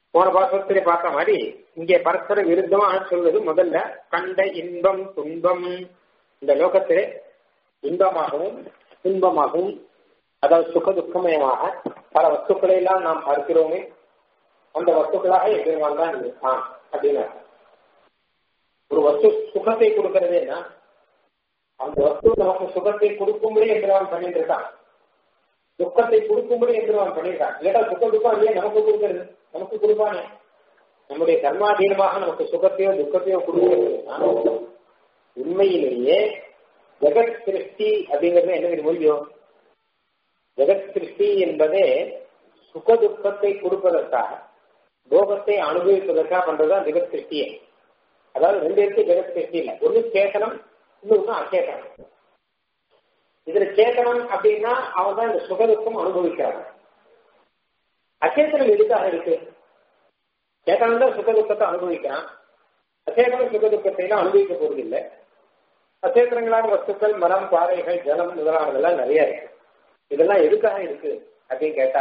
போன பாசத்திலே பார்த்த மாதிரி இங்கே பரஸ்பர விருத்தமாக சொல்வது முதல்ல கண்ட இன்பம் துன்பம் இந்த லோகத்திலே இன்பமாகவும் துன்பமாகவும் அதாவது சுக துக்கமயமாக பல வஸ்துக்களை எல்லாம் நாம் பார்க்கிறோமே அந்த வஸ்துக்களாக எதிர்வான் தான் இருக்கான் அப்படின்னு ஒரு வஸ்து சுகத்தை கொடுக்கறதுன்னா அந்த வஸ்து நமக்கு சுகத்தை கொடுக்கும்படி எந்திரவான் பண்ணிட்டு இருக்கான் துக்கத்தை கொடுக்கும்படி எந்திரவான் பண்ணியிருக்கான் இல்லட்டா சுக துக்கம் இல்லையே நமக்கு கொடுக்கறது நமக்கு கொடுப்பானே நம்முடைய கர்மாதீனமாக நமக்கு சுகத்தையோ துக்கத்தையோ கொடுக்கிறது உண்மையிலேயே ஜெகத் சிருஷ்டி அப்படிங்கிறது என்ன மொழியோ ஜெகத் சிருஷ்டி என்பதே சுக துக்கத்தை கொடுப்பதற்காக போகத்தை அனுபவிப்பதற்காக பண்றதுதான் ஜெகத் சிருஷ்டியே அதாவது ரெண்டு இருக்கு ஜெகத் சிருஷ்டி இல்லை ஒண்ணு சேத்தனம் இன்னொன்னு அச்சேதனம் இதுல சேத்தனம் அப்படின்னா அவன் தான் இந்த சுகதுக்கம் அனுபவிக்கிறாங்க அச்சேதனம் எதுக்காக இருக்கு சேத்தனம் தான் சுகதுக்கத்தை அனுபவிக்கிறான் அச்சேதனம் சுகதுக்கத்தை எல்லாம் அனுபவிக்க போறது இல்லை அச்சேதனங்களான வஸ்துக்கள் மரம் பாறைகள் ஜலம் முதலானதெல்லாம் நிறைய இருக்கு இதெல்லாம் எதுக்காக இருக்கு அப்படின்னு கேட்டா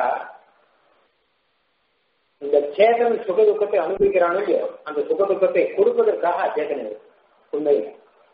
இந்த சேதன் சுகதுக்கத்தை அனுபவிக்கிறானோ இல்லையோ அந்த சுகதுக்கத்தை கொடுப்பதற்காக அச்சேதனம் இருக்கு உண்மையில்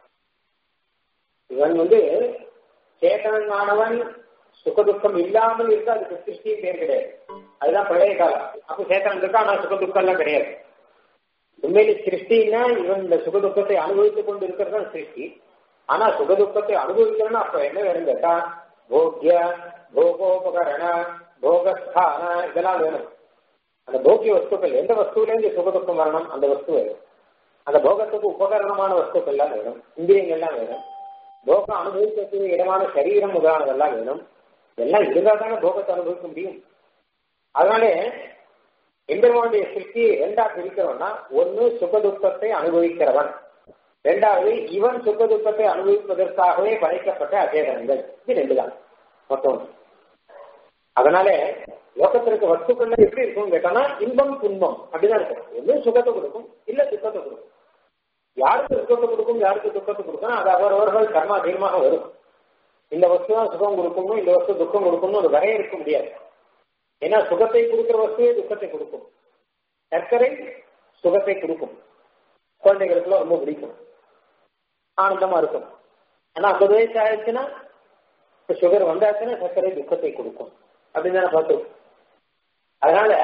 இவன் வந்து சேதனானவன் சுகதுக்கம் இல்லாமல் இருக்கு அதுக்கு சிருஷ்டியும் பேர் கிடையாது அதுதான் பழைய காலம் அப்ப சேத்தனம் இருக்கா ஆனா சுகதுக்கம் எல்லாம் கிடையாது உண்மையில சிருஷ்டின்னா இவன் இந்த சுகதுக்கத்தை அனுபவித்துக் கொண்டு இருக்கிறது தான் சிருஷ்டி ஆனா சுகதுக்கத்தை அனுபவிக்கணும்னா அப்ப என்ன வேணும் கேட்டா போக்கிய போகோபகரண போகஸ்தான இதெல்லாம் வேணும் அந்த போக்கிய வஸ்துக்கள் எந்த வஸ்துவிலேருந்து சுகதுக்கம் வரணும் அந்த வஸ்து வேணும் அந்த போகத்துக்கு உபகரணமான வஸ்துக்கள் எல்லாம் வேணும் இந்திரியங்கள்லாம் வேணும் போகம் அனுபவிக்கக்கூடிய இடமான சரீரம் முதலானதெல்லாம் வேணும் எல்லாம் இருந்தால் தானே போகத்தை அனுபவிக்க முடியும் அதனால எம்பெருமானுடைய சிருஷ்டி ரெண்டா பிரிக்கிறவன்னா ஒன்னு சுகதுக்கத்தை அனுபவிக்கிறவன் ரெண்டாவது இவன் சுகதுக்கத்தை அனுபவிப்பதற்காகவே படைக்கப்பட்ட அச்சேதனங்கள் இது ரெண்டு தான் மொத்தம் அதனால லோகத்திற்கு வஸ்துக்கள்ல எப்படி இருக்கும் கேட்டானா இன்பம் துன்பம் அப்படிதான் இருக்கும் ஒண்ணு சுகத்தை கொடுக்கும் இல்ல துக்கத்தை கொடுக்கும் யாருக்கு சுகத்தை கொடுக்கும் யாருக்கு துக்கத்தை கொடுக்கும் அது அவரவர்கள் கர்மா அதிகமாக வரும் இந்த வஸ்து தான் சுகம் கொடுக்கணும் இந்த வஸ்து துக்கம் கொடுக்கணும் அது வரையறுக்க முடியாது ஏன்னா சுகத்தை கொடுக்கிற வஸ்துவே துக்கத்தை கொடுக்கும் சர்க்கரை சுகத்தை கொடுக்கும் குழந்தைகளுக்குலாம் ரொம்ப பிடிக்கும் ஆனந்தமா இருக்கும் ஆனா ஐம்பது வயசு ஆயிடுச்சுன்னா இப்ப சுகர் வந்தாச்சுன்னா சர்க்கரை துக்கத்தை கொடுக்கும் அப்படின்னு தானே பார்த்தோம் அதனால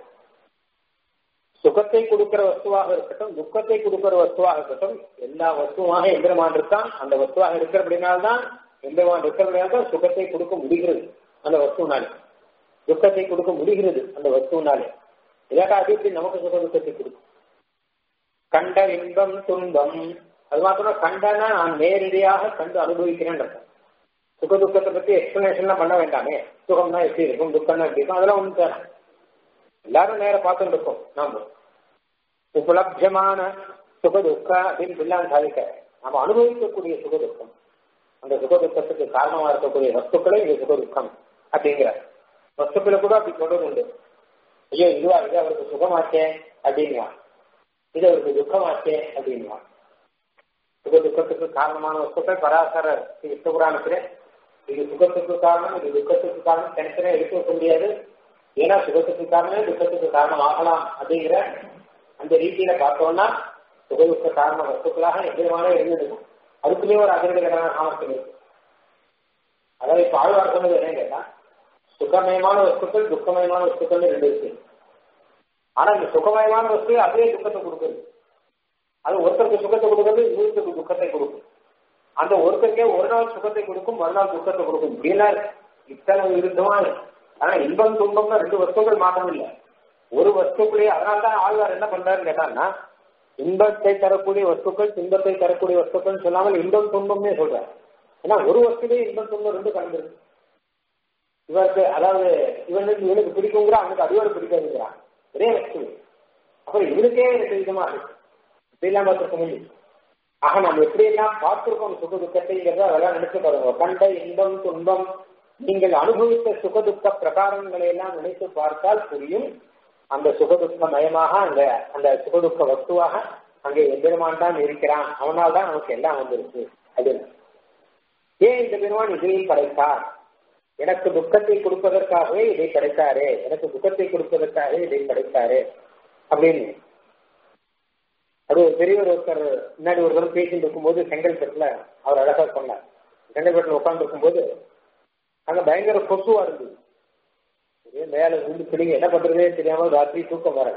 சுகத்தை கொடுக்கிற வஸ்துவாக இருக்கட்டும் துக்கத்தை கொடுக்கிற வஸ்துவாக இருக்கட்டும் எல்லா வஸ்துவாக எந்திரமான் இருக்கான் அந்த வஸ்துவாக இருக்கிறபடினால்தான் எந்திரமான் இருக்கிறபடினால்தான் சுகத்தை கொடுக்க முடிகிறது அந்த வஸ்துனாலே துக்கத்தை கொடுக்க முடிகிறது அந்த வஸ்துனாலே இல்லாட்டா அது எப்படி நமக்கு சுக துக்கத்தை கொடுக்கும் கண்ட இன்பம் துன்பம் அது மாத்திரம் கண்டனா நான் நேரடியாக கண்டு அனுபவிக்கிறேன் சுக துக்கத்தை பத்தி எக்ஸ்பிளனேஷன்லாம் பண்ண வேண்டாமே சுகம்னா எப்படி இருக்கும் துக்கம்னா எப்படி இருக்கும் அதெல்லாம் ஒண்ணு தரேன் எல்லாரும் நேர பார்த்துட்டு இருக்கோம் நாம உபலப்தியமான சுகதுக்க அப்படின்னு சொல்லாம் சாதிக்க நாம அனுபவிக்கக்கூடிய சுகதுக்கம் அந்த சுகதுக்கத்துக்கு காரணமா இருக்கக்கூடிய வஸ்துக்களே இந்த சுகதுக்கம் அப்படிங்கிற வஸ்துக்களை கூட அப்படி சொல்றது உண்டு ஐயோ இதுவா இது அவருக்கு சுகமாச்சே அப்படின்வான் இது அவருக்கு துக்கமாச்சே அப்படின்வான் சுக துக்கத்துக்கு காரணமான வஸ்துக்கள் பராசர விஷ்ணுபுராணத்துல இது சுகத்துக்கு காரணம் இது துக்கத்துக்கு காரணம் தனித்தனே எடுத்து வைக்க முடியாது ஏன்னா சுகத்துக்கு காரணமே துக்கத்துக்கு காரணம் ஆகலாம் அப்படிங்கிற அந்த ரீதியில பார்த்தோம்னா சுகதுக்க காரண வஸ்துக்களாக எதிரமான இருந்திருக்கும் அதுக்குமே ஒரு அதிரடிகரமான சாமர்த்தியம் இருக்கு அதாவது இப்ப ஆழ்வார் சொன்னது என்ன கேட்டா சுகமயமான வஸ்துக்கள் துக்கமயமான வஸ்துக்கள் ரெண்டு இருக்கு ஆனா இந்த சுகமயமான வஸ்து அதே துக்கத்தை கொடுக்குது அது ஒருத்தருக்கு சுகத்தை கொடுக்குறது இன்னொருத்தருக்கு துக்கத்தை கொடுக்கும் அந்த ஒருத்தருக்கே ஒரு நாள் சுகத்தை கொடுக்கும் மறுநாள் துக்கத்தை கொடுக்கும் இப்படின்னா இத்தனை விருத்தமா ஆனா இன்பம் துன்பம்னா ரெண்டு வஸ்துக்கள் மாற்றம் இல்லை ஒரு வஸ்துக்குள்ளேயே அதனால்தான் ஆழ்வார் என்ன பண்றாருன்னு கேட்டாங்கன்னா இன்பத்தை தரக்கூடிய வஸ்துக்கள் துன்பத்தை தரக்கூடிய வஸ்துக்கள் சொல்லாமல் இன்பம் துன்பம்னே சொல்றாரு ஏன்னா ஒரு வஸ்துலேயே இன்பம் துன்பம் ரெண்டு கலந்துருக்கு இவருக்கு அதாவது இவனுக்கு இவனுக்கு பிடிக்குங்கிற அவனுக்கு அதுவோட பிடிக்காதுங்கிறான் ஒரே வஸ்து அப்புறம் இவனுக்கே ரெண்டு விதமா இருக்கு இப்படிலாம் பார்த்துருக்க முடியும் ஆக நம்ம எப்படியெல்லாம் பார்த்திருக்கோம் சுக துக்கத்தைங்கிறத அதெல்லாம் நினைச்சு பாருங்க கண்ட இன்பம் துன்பம் நீங்கள் அனுபவித்த சுகதுக்க பிரகாரங்களை எல்லாம் நினைத்து பார்த்தால் புரியும் அந்த சுகதுக்க மயமாக அந்த அந்த சுகதுக்க வஸ்துவாக அங்கே எம்பெருமான் தான் இருக்கிறான் அவனால் தான் நமக்கு எல்லாம் வந்திருக்கு அது ஏன் இந்த பெருமான் இதையும் படைத்தார் எனக்கு துக்கத்தை கொடுப்பதற்காகவே இதை படைத்தாரே எனக்கு துக்கத்தை கொடுப்பதற்காகவே இதை படைத்தாரே அப்படின்னு அது ஒரு பெரியவர் ஒருத்தர் முன்னாடி ஒரு தரம் பேசிட்டு இருக்கும்போது செங்கல்பட்டுல அவர் அழகா சொன்னார் செங்கல்பட்டுல உட்கார்ந்து இருக்கும்போது அங்க பயங்கர கொசுவா இருந்தது ஒரே மேல விழுந்து பிடிங்க என்ன பண்றதே தெரியாம ராத்திரி தூக்கம் வர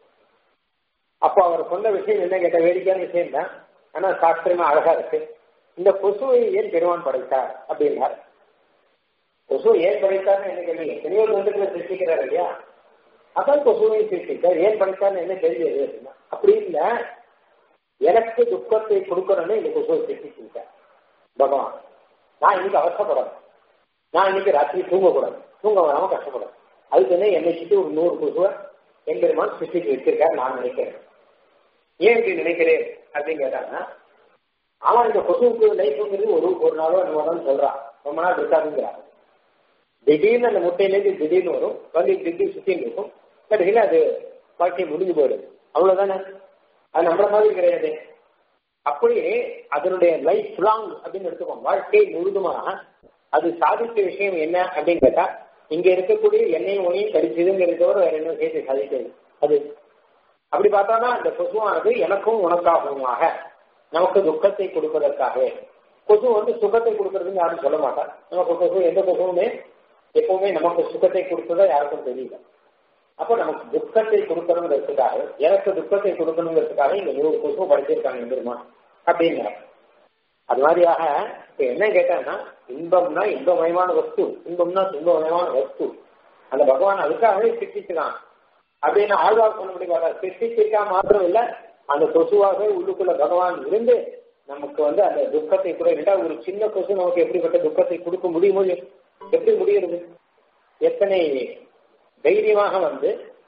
அப்போ அவர் சொன்ன விஷயம் என்ன கேட்ட வேடிக்கையான விஷயம் தான் ஆனா சாஸ்திரமா அழகா இருக்கு இந்த கொசுவை ஏன் பெருமான் படைத்தார் அப்படின்னார் கொசுவை ஏன் படைத்தார்னு என்ன கேள்வி எத்தனையோ வந்துட்டு சிருஷ்டிக்கிறார் இல்லையா அதான் கொசுவை சிருஷ்டித்தார் ஏன் படைத்தார்னு என்ன தெரிஞ்சது அப்படின்னா அப்படி இல்ல எனக்கு துக்கத்தை கொடுக்கணும்னு இந்த கொசுவை சிருஷ்டிச்சிருக்கார் பகவான் நான் இன்னைக்கு அவசரப்படணும் நான் இன்னைக்கு ராத்திரி தூங்கக்கூடாது தூங்க வராம கஷ்டப்படும் அதுக்கு என்ன என்னை சுற்றி ஒரு நூறு கொசுவை எம்பெருமான் சிருஷ்டிச்சு வச்சிருக்காரு நான் நினைக்கிறேன் ஏன் இப்படி நினைக்கிறேன் அப்படின்னு கேட்டாங்கன்னா அவன் இந்த கொசுவுக்கு லைஃப்ங்கிறது ஒரு ஒரு நாளோ ரெண்டு நாளும் சொல்றான் ரொம்ப நாள் இருக்காதுங்கிறான் திடீர்னு அந்த முட்டையிலேருந்து திடீர்னு வரும் வந்து திடீர் சுத்தின்னு இருக்கும் கடைசியில் அது வாழ்க்கை முடிஞ்சு போயிடுது அவ்வளவுதானே அது நம்மள மாதிரி கிடையாது அப்படி அதனுடைய லைஃப் லாங் அப்படின்னு எடுத்துக்கோம் வாழ்க்கை முழுதுமாக அது சாதித்த விஷயம் என்ன அப்படின்னு கேட்டா இங்க இருக்கக்கூடிய எண்ணெயும் ஒனையும் கடிச்சதுங்கிறது தவிர வேற என்ன சேர்த்து சாதித்தது அது அப்படி பார்த்தோம்னா இந்த கொசுவானது எனக்கும் உனக்காகவுமாக நமக்கு துக்கத்தை கொடுப்பதற்காக கொசு வந்து சுகத்தை கொடுக்கறதுன்னு யாரும் சொல்ல மாட்டார் நமக்கு கொசு எந்த கொசுவுமே எப்பவுமே நமக்கு சுகத்தை கொடுத்ததா யாருக்கும் தெரியல அப்போ நமக்கு துக்கத்தை கொடுக்கணுங்கிறதுக்காக எனக்கு துக்கத்தை கொடுக்கணுங்கிறதுக்காக இந்த நூறு கொசு படிச்சிருக்காங்க பெருமா அப்படிங்கிறார் அது மாதிரியாக இப்ப என்ன கேட்டாங்கன்னா இன்பம்னா இன்பமயமான வஸ்து இன்பம்னா துன்பமயமான வஸ்து அந்த பகவான் அதுக்காகவே சிருஷ்டிச்சுதான் அப்படின்னு ஆழ்வார் சொன்ன முடியாது சிருஷ்டிச்சிருக்கா மாத்திரம் இல்ல அந்த கொசுவாக உள்ளுக்குள்ள பகவான் இருந்து நமக்கு வந்து அந்த துக்கத்தை கூட கேட்டா ஒரு சின்ன கொசு நமக்கு எப்படிப்பட்ட துக்கத்தை கொடுக்க முடியுமோ எப்படி முடியுது எத்தனை தைரியமாக வந்து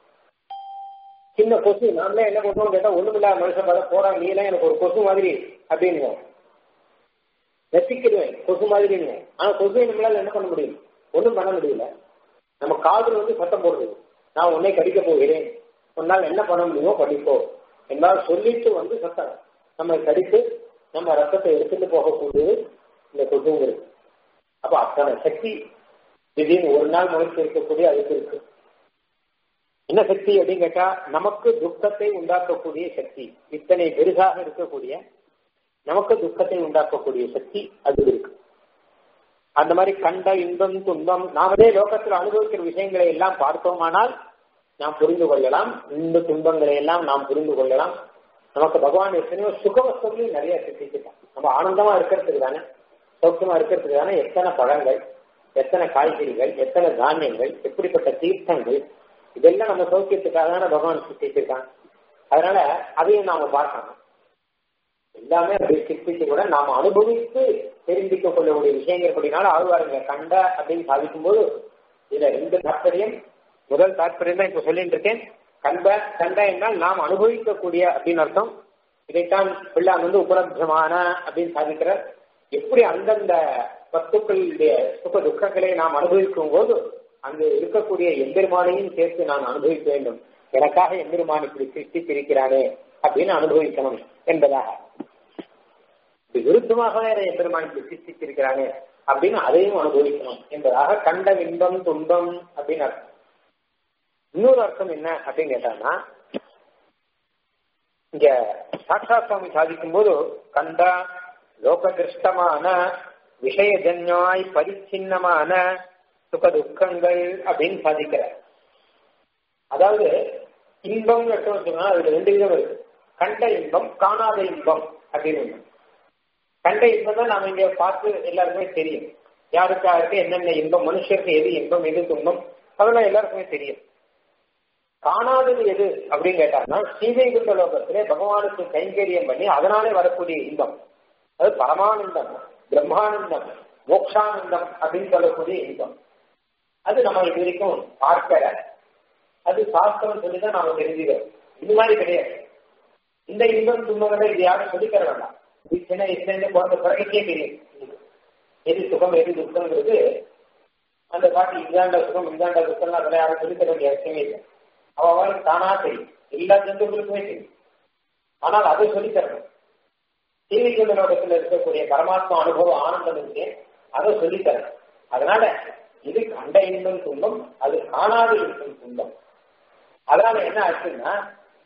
சின்ன கொசு நாமளே என்ன பண்ணுவோம் கேட்டா ஒண்ணுமில்லாத மனுஷன் பார்த்தா போறா நீ எல்லாம் எனக்கு ஒரு கொசு மாதிரி அப்படின்னு ரசிக்கிடுவேன் கொசு மாதிரி ஆனா கொசுவை நம்மளால என்ன பண்ண முடியும் ஒண்ணும் பண்ண முடியல நம்ம காதல் வந்து சத்தம் போடுறது நான் உன்னை கடிக்க போகிறேன் உன்னால் என்ன பண்ண முடியுமோ படிப்போ என்னால் சொல்லிட்டு வந்து சத்தம் நம்ம கடித்து நம்ம ரத்தத்தை எடுத்துட்டு போகக்கூடியது இந்த கொசுங்கிறது அப்ப அத்தனை சக்தி திடீர்னு ஒரு நாள் முயற்சி இருக்கக்கூடிய அதுக்கு இருக்கு என்ன சக்தி அப்படின்னு கேட்டா நமக்கு துக்கத்தை உண்டாக்கக்கூடிய சக்தி இத்தனை பெருசாக இருக்கக்கூடிய நமக்கு துக்கத்தை உண்டாக்கக்கூடிய சக்தி அது இருக்கு அந்த மாதிரி கண்ட இன்பம் துன்பம் நாமளே லோகத்தில் அனுபவிக்கிற விஷயங்களை எல்லாம் பார்த்தோமானால் நாம் புரிந்து கொள்ளலாம் இந்த துன்பங்களை எல்லாம் நாம் புரிந்து கொள்ளலாம் நமக்கு பகவான் எத்தனையோ சுகவசங்களையும் நிறைய சித்திச்சுட்டான் நம்ம ஆனந்தமா இருக்கிறதுக்கு தானே சௌக்கியமா இருக்கிறதுக்கு தானே எத்தனை பழங்கள் எத்தனை காய்கறிகள் எத்தனை தானியங்கள் எப்படிப்பட்ட தீர்த்தங்கள் இதெல்லாம் நம்ம சௌக்கியத்துக்காக தானே பகவான் சித்திச்சிருக்கான் அதனால அதையும் நாம பார்க்கணும் எல்லாமே அப்படி சித்திச்சு கூட நாம அனுபவித்து தெரிந்திக்க கொள்ளக்கூடிய விஷயங்கள் அப்படினால ஆழ்வாருங்க கண்ட அப்படின்னு சாதிக்கும் போது இதுல ரெண்டு தாற்பயம் முதல் தாற்பயம் தான் இப்ப சொல்லிட்டு இருக்கேன் கண்ட கண்ட என்றால் நாம் அனுபவிக்கக்கூடிய அப்படின்னு அர்த்தம் இதைத்தான் பிள்ளான் வந்து உபலப்தமான அப்படின்னு சாதிக்கிறார் எப்படி அந்தந்த வஸ்துக்களுடைய சுக துக்கங்களை நாம் அனுபவிக்கும் போது அங்கு இருக்கக்கூடிய எம்பெருமானையும் சேர்த்து நான் அனுபவிக்க வேண்டும் எனக்காக எம்பெருமான் இப்படி சிருஷ்டி பிரிக்கிறானே அப்படின்னு அனுபவிக்கணும் என்பதாக விருத்தமாக வேற எம்பெருமான் இப்படி சிருஷ்டிச்சிருக்கிறானே அப்படின்னு அதையும் அனுபவிக்கணும் என்பதாக கண்ட இன்பம் துன்பம் அப்படின்னு அர்த்தம் இன்னொரு அர்த்தம் என்ன அப்படின்னு கேட்டான்னா இங்க சாட்சா சுவாமி சாதிக்கும் போது கண்ட லோக திருஷ்டமான விஷயஜன்யாய் பரிச்சின்னமான சுக துக்கங்கள் அப்படின்னு சாதிக்கிறார் அதாவது இன்பம் சொன்னா அதுல ரெண்டு விதம் இருக்கு கண்ட இன்பம் காணாத இன்பம் அப்படின்னு கண்ட இன்பம் தான் நாம இங்க பார்த்து எல்லாருக்குமே தெரியும் யாருக்காருக்கு என்னென்ன இன்பம் மனுஷருக்கு எது இன்பம் எது துன்பம் அதெல்லாம் எல்லாருக்குமே தெரியும் காணாதது எது அப்படின்னு கேட்டாங்கன்னா ஸ்ரீவைகுண்ட லோகத்திலே பகவானுக்கு கைங்கரியம் பண்ணி அதனாலே வரக்கூடிய இன்பம் அது பரமானந்தம் பிரம்மானந்தம் மோக்ஷானந்தம் அப்படின்னு சொல்லக்கூடிய இன்பம் அது நம்ம இது வரைக்கும் பார்க்கல அது சாஸ்திரம் சொல்லிதான் நாம தெரிஞ்சுக்கிறோம் இது மாதிரி கிடையாது இந்த இன்பம் துன்பங்களை இது யாரும் சொல்லித்தர வேண்டாம் இது சின்ன வயசுல குழந்தை பிறகுக்கே தெரியும் எது சுகம் எது துக்கங்கிறது அந்த பாட்டு இந்தாண்ட சுகம் இந்தாண்ட துக்கம் அதெல்லாம் யாரும் சொல்லித்தர வேண்டிய அவசியமே இல்லை அவன் தானா தெரியும் எல்லா ஜந்துக்களுக்குமே தெரியும் ஆனால் அதை சொல்லித்தரணும் தீவிர லோகத்தில் இருக்கக்கூடிய பரமாத்மா அனுபவ ஆனந்தம் இருக்கு அதை சொல்லித்தரணும் அதனால இது கண்ட இன்பம் துன்பம் அது காணாது இருக்கும் துன்பம் அதனால என்ன ஆச்சுன்னா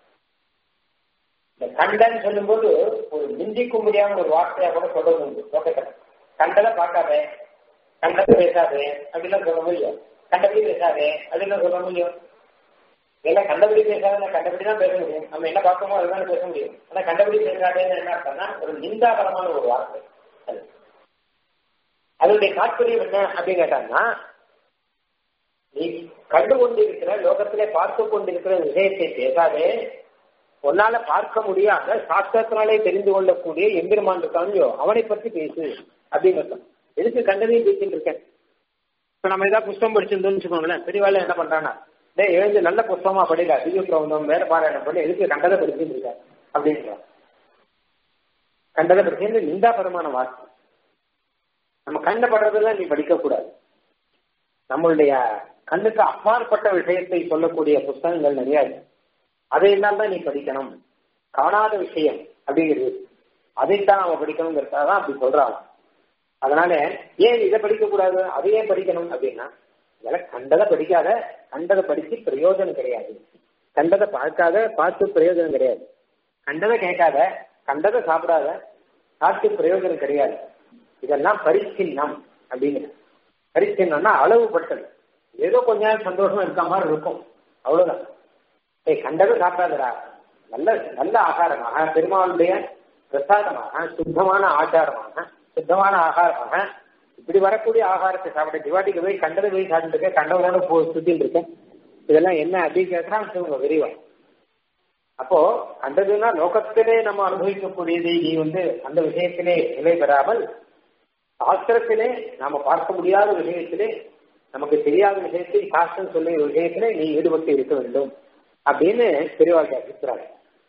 இந்த கண்டன் சொல்லும்போது ஒரு நிந்திக்க முடியாம ஒரு வார்த்தையா கூட சொல்றது உண்டு லோகத்துல கண்டதை பார்க்காதே கண்டதை பேசாதே அப்படிலாம் சொல்ல முடியும் கண்டபடி பேசாதே அப்படிலாம் சொல்ல முடியும் எல்லாம் கண்டபடி பேசாத கண்டபடி தான் பேச முடியும் நம்ம என்ன பார்க்கமோ அதுதான் பேச முடியும் ஆனா கண்டபடி பேசாதேன்னு என்ன அர்த்தம்னா ஒரு நிந்தாகரமான ஒரு வார்த்தை அது அதனுடைய தாற்பயம் என்ன அப்படின்னு கேட்டாங்கன்னா நீ கண்டு கொண்டிருக்கிற லோகத்திலே பார்த்து கொண்டிருக்கிற விஷயத்தை பேசாதே உன்னால பார்க்க முடியாத சாஸ்திரத்தினாலே தெரிந்து கொள்ளக்கூடிய எம்பெருமான் இருக்கானோ அவனை பற்றி பேசு அப்படின்னு அர்த்தம் எதுக்கு கண்டதையும் பேசிட்டு இருக்கேன் இப்ப நம்ம ஏதாவது புஸ்தகம் படிச்சிருந்தோம்னு வச்சுக்கோங்களேன் பெரியவாள் என்ன பண்றானா டே எழுந்து நல்ல புஸ்தகமா படிக்கல திவ்ய பிரபந்தம் வேற பாராயணம் பண்ணி எதுக்கு கண்டதை படிச்சுட்டு இருக்க அப்படின்னு கண்டதை படிச்சு நிந்தாபரமான வார்த்தை நம்ம கண்ட படுறதெல்லாம் நீ படிக்க கூடாது நம்மளுடைய கண்ணுக்கு அப்பாற்பட்ட விஷயத்தை சொல்லக்கூடிய புஸ்தகங்கள் நிறைய இருக்கு அதையெல்லாம் தான் நீ படிக்கணும் காணாத விஷயம் அப்படிங்கிறது அதைத்தான் அவன் படிக்கணுங்கிறதுக்காக தான் அப்படி சொல்றான் அதனால ஏன் இதை படிக்க கூடாது அதை ஏன் படிக்கணும் அப்படின்னா இதெல்லாம் கண்டதை படிக்காத கண்டதை படிச்சு பிரயோஜனம் கிடையாது கண்டதை பார்க்காத பார்த்து பிரயோஜனம் கிடையாது கண்டதை கேட்காத கண்டதை சாப்பிடாத சாப்பிட்டு பிரயோஜனம் கிடையாது இதெல்லாம் பரிச்சின்னம் அப்படிங்கிற பரிச்சின்னம்னா அளவுபட்டது ஏதோ கொஞ்ச நேரம் சந்தோஷமா இருக்க மாதிரி இருக்கும் அவ்வளவுதான் ஏய் கண்டதை சாப்பிடாதடா நல்ல நல்ல ஆகாரமாக பெருமாளுடைய பிரசாதமாக சுத்தமான ஆச்சாரமாக சுத்தமான ஆகாரமாக இப்படி வரக்கூடிய ஆகாரத்தை சாப்பிட திவாட்டிக்கு போய் கண்டதை போய் சாப்பிட்டு கண்டவரோட போ சுத்தின்னு இருக்கேன் இதெல்லாம் என்ன அப்படின்னு கேட்கறான் விரிவா அப்போ கண்டதுன்னா லோகத்திலே நம்ம அனுபவிக்கக்கூடியதை நீ வந்து அந்த விஷயத்திலே நிலை பெறாமல் சாஸ்திரத்திலே நாம பார்க்க முடியாத விஷயத்திலே நமக்கு தெரியாத விஷயத்தை சாஸ்திரம் சொல்லுகிற விஷயத்திலே நீ ஈடுபட்டு இருக்க வேண்டும் அப்படின்னு பெரியவாள் கேட்கிறாங்க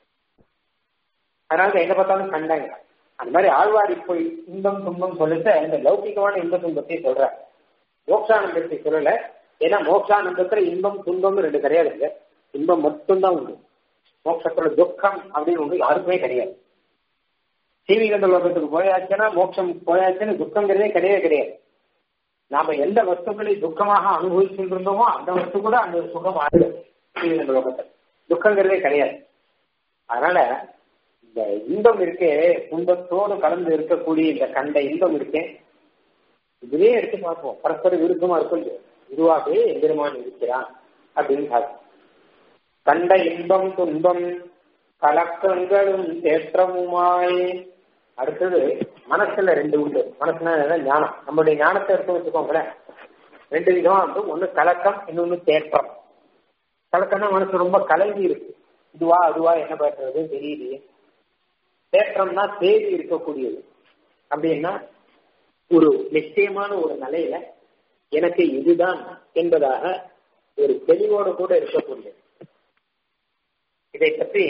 அதனால என்ன பார்த்தாலும் கண்டாங்க அந்த மாதிரி ஆழ்வார் இப்போ இன்பம் துன்பம் சொல்லிட்டு இந்த லௌகிகமான இன்ப துன்பத்தை சொல்றாங்க மோக்ஷானந்தத்தை சொல்லல ஏன்னா மோக்ஷானந்தத்துல இன்பம் துன்பம் ரெண்டு கிடையாது இன்பம் மட்டும்தான் உண்டு மோட்சத்தோட துக்கம் அப்படின்னு ஒன்று யாருக்குமே கிடையாது சீவிகந்த லோகத்துக்கு போயாச்சுன்னா மோட்சம் போயாச்சுன்னு துக்கங்கிறதே கிடையவே கிடையாது நாம எந்த வஸ்துக்களை துக்கமாக அனுபவிச்சுட்டு இருந்தோமோ அந்த வஸ்து கூட அந்த சுகம் ஆகுது சீவிகந்த லோகத்தில் துக்கங்கிறதே கிடையாது அதனால இந்த இன்பம் இருக்கே துன்பத்தோடு கலந்து இருக்கக்கூடிய இந்த கண்ட இன்பம் இருக்கே இதுவே எடுத்து பார்ப்போம் பரஸ்பர விருப்பமா இருக்கும் இதுவாகவே எம்பெருமான் இருக்கிறான் அப்படின்னு பார்ப்போம் கண்ட இன்பம் துன்பம் கலக்கங்களும் தேற்றமுமாய் அடுத்தது மனசுல ரெண்டு உண்டு மனசுல ஞானம் நம்மளுடைய ஞானத்தை எடுத்து வச்சுக்கோங்களேன் ரெண்டு விதமா உண்டு ஒண்ணு கலக்கம் இன்னொன்னு தேற்றம் கலக்கம்னா மனசு ரொம்ப கலங்கி இருக்கு இதுவா அதுவா என்ன பண்றது தெரியலையே தேற்றம்னா தேடி இருக்கக்கூடியது அப்படின்னா ஒரு நிச்சயமான ஒரு நிலையில எனக்கு இதுதான் என்பதாக ஒரு தெளிவோடு கூட இருக்கக்கூடியது இதை பற்றி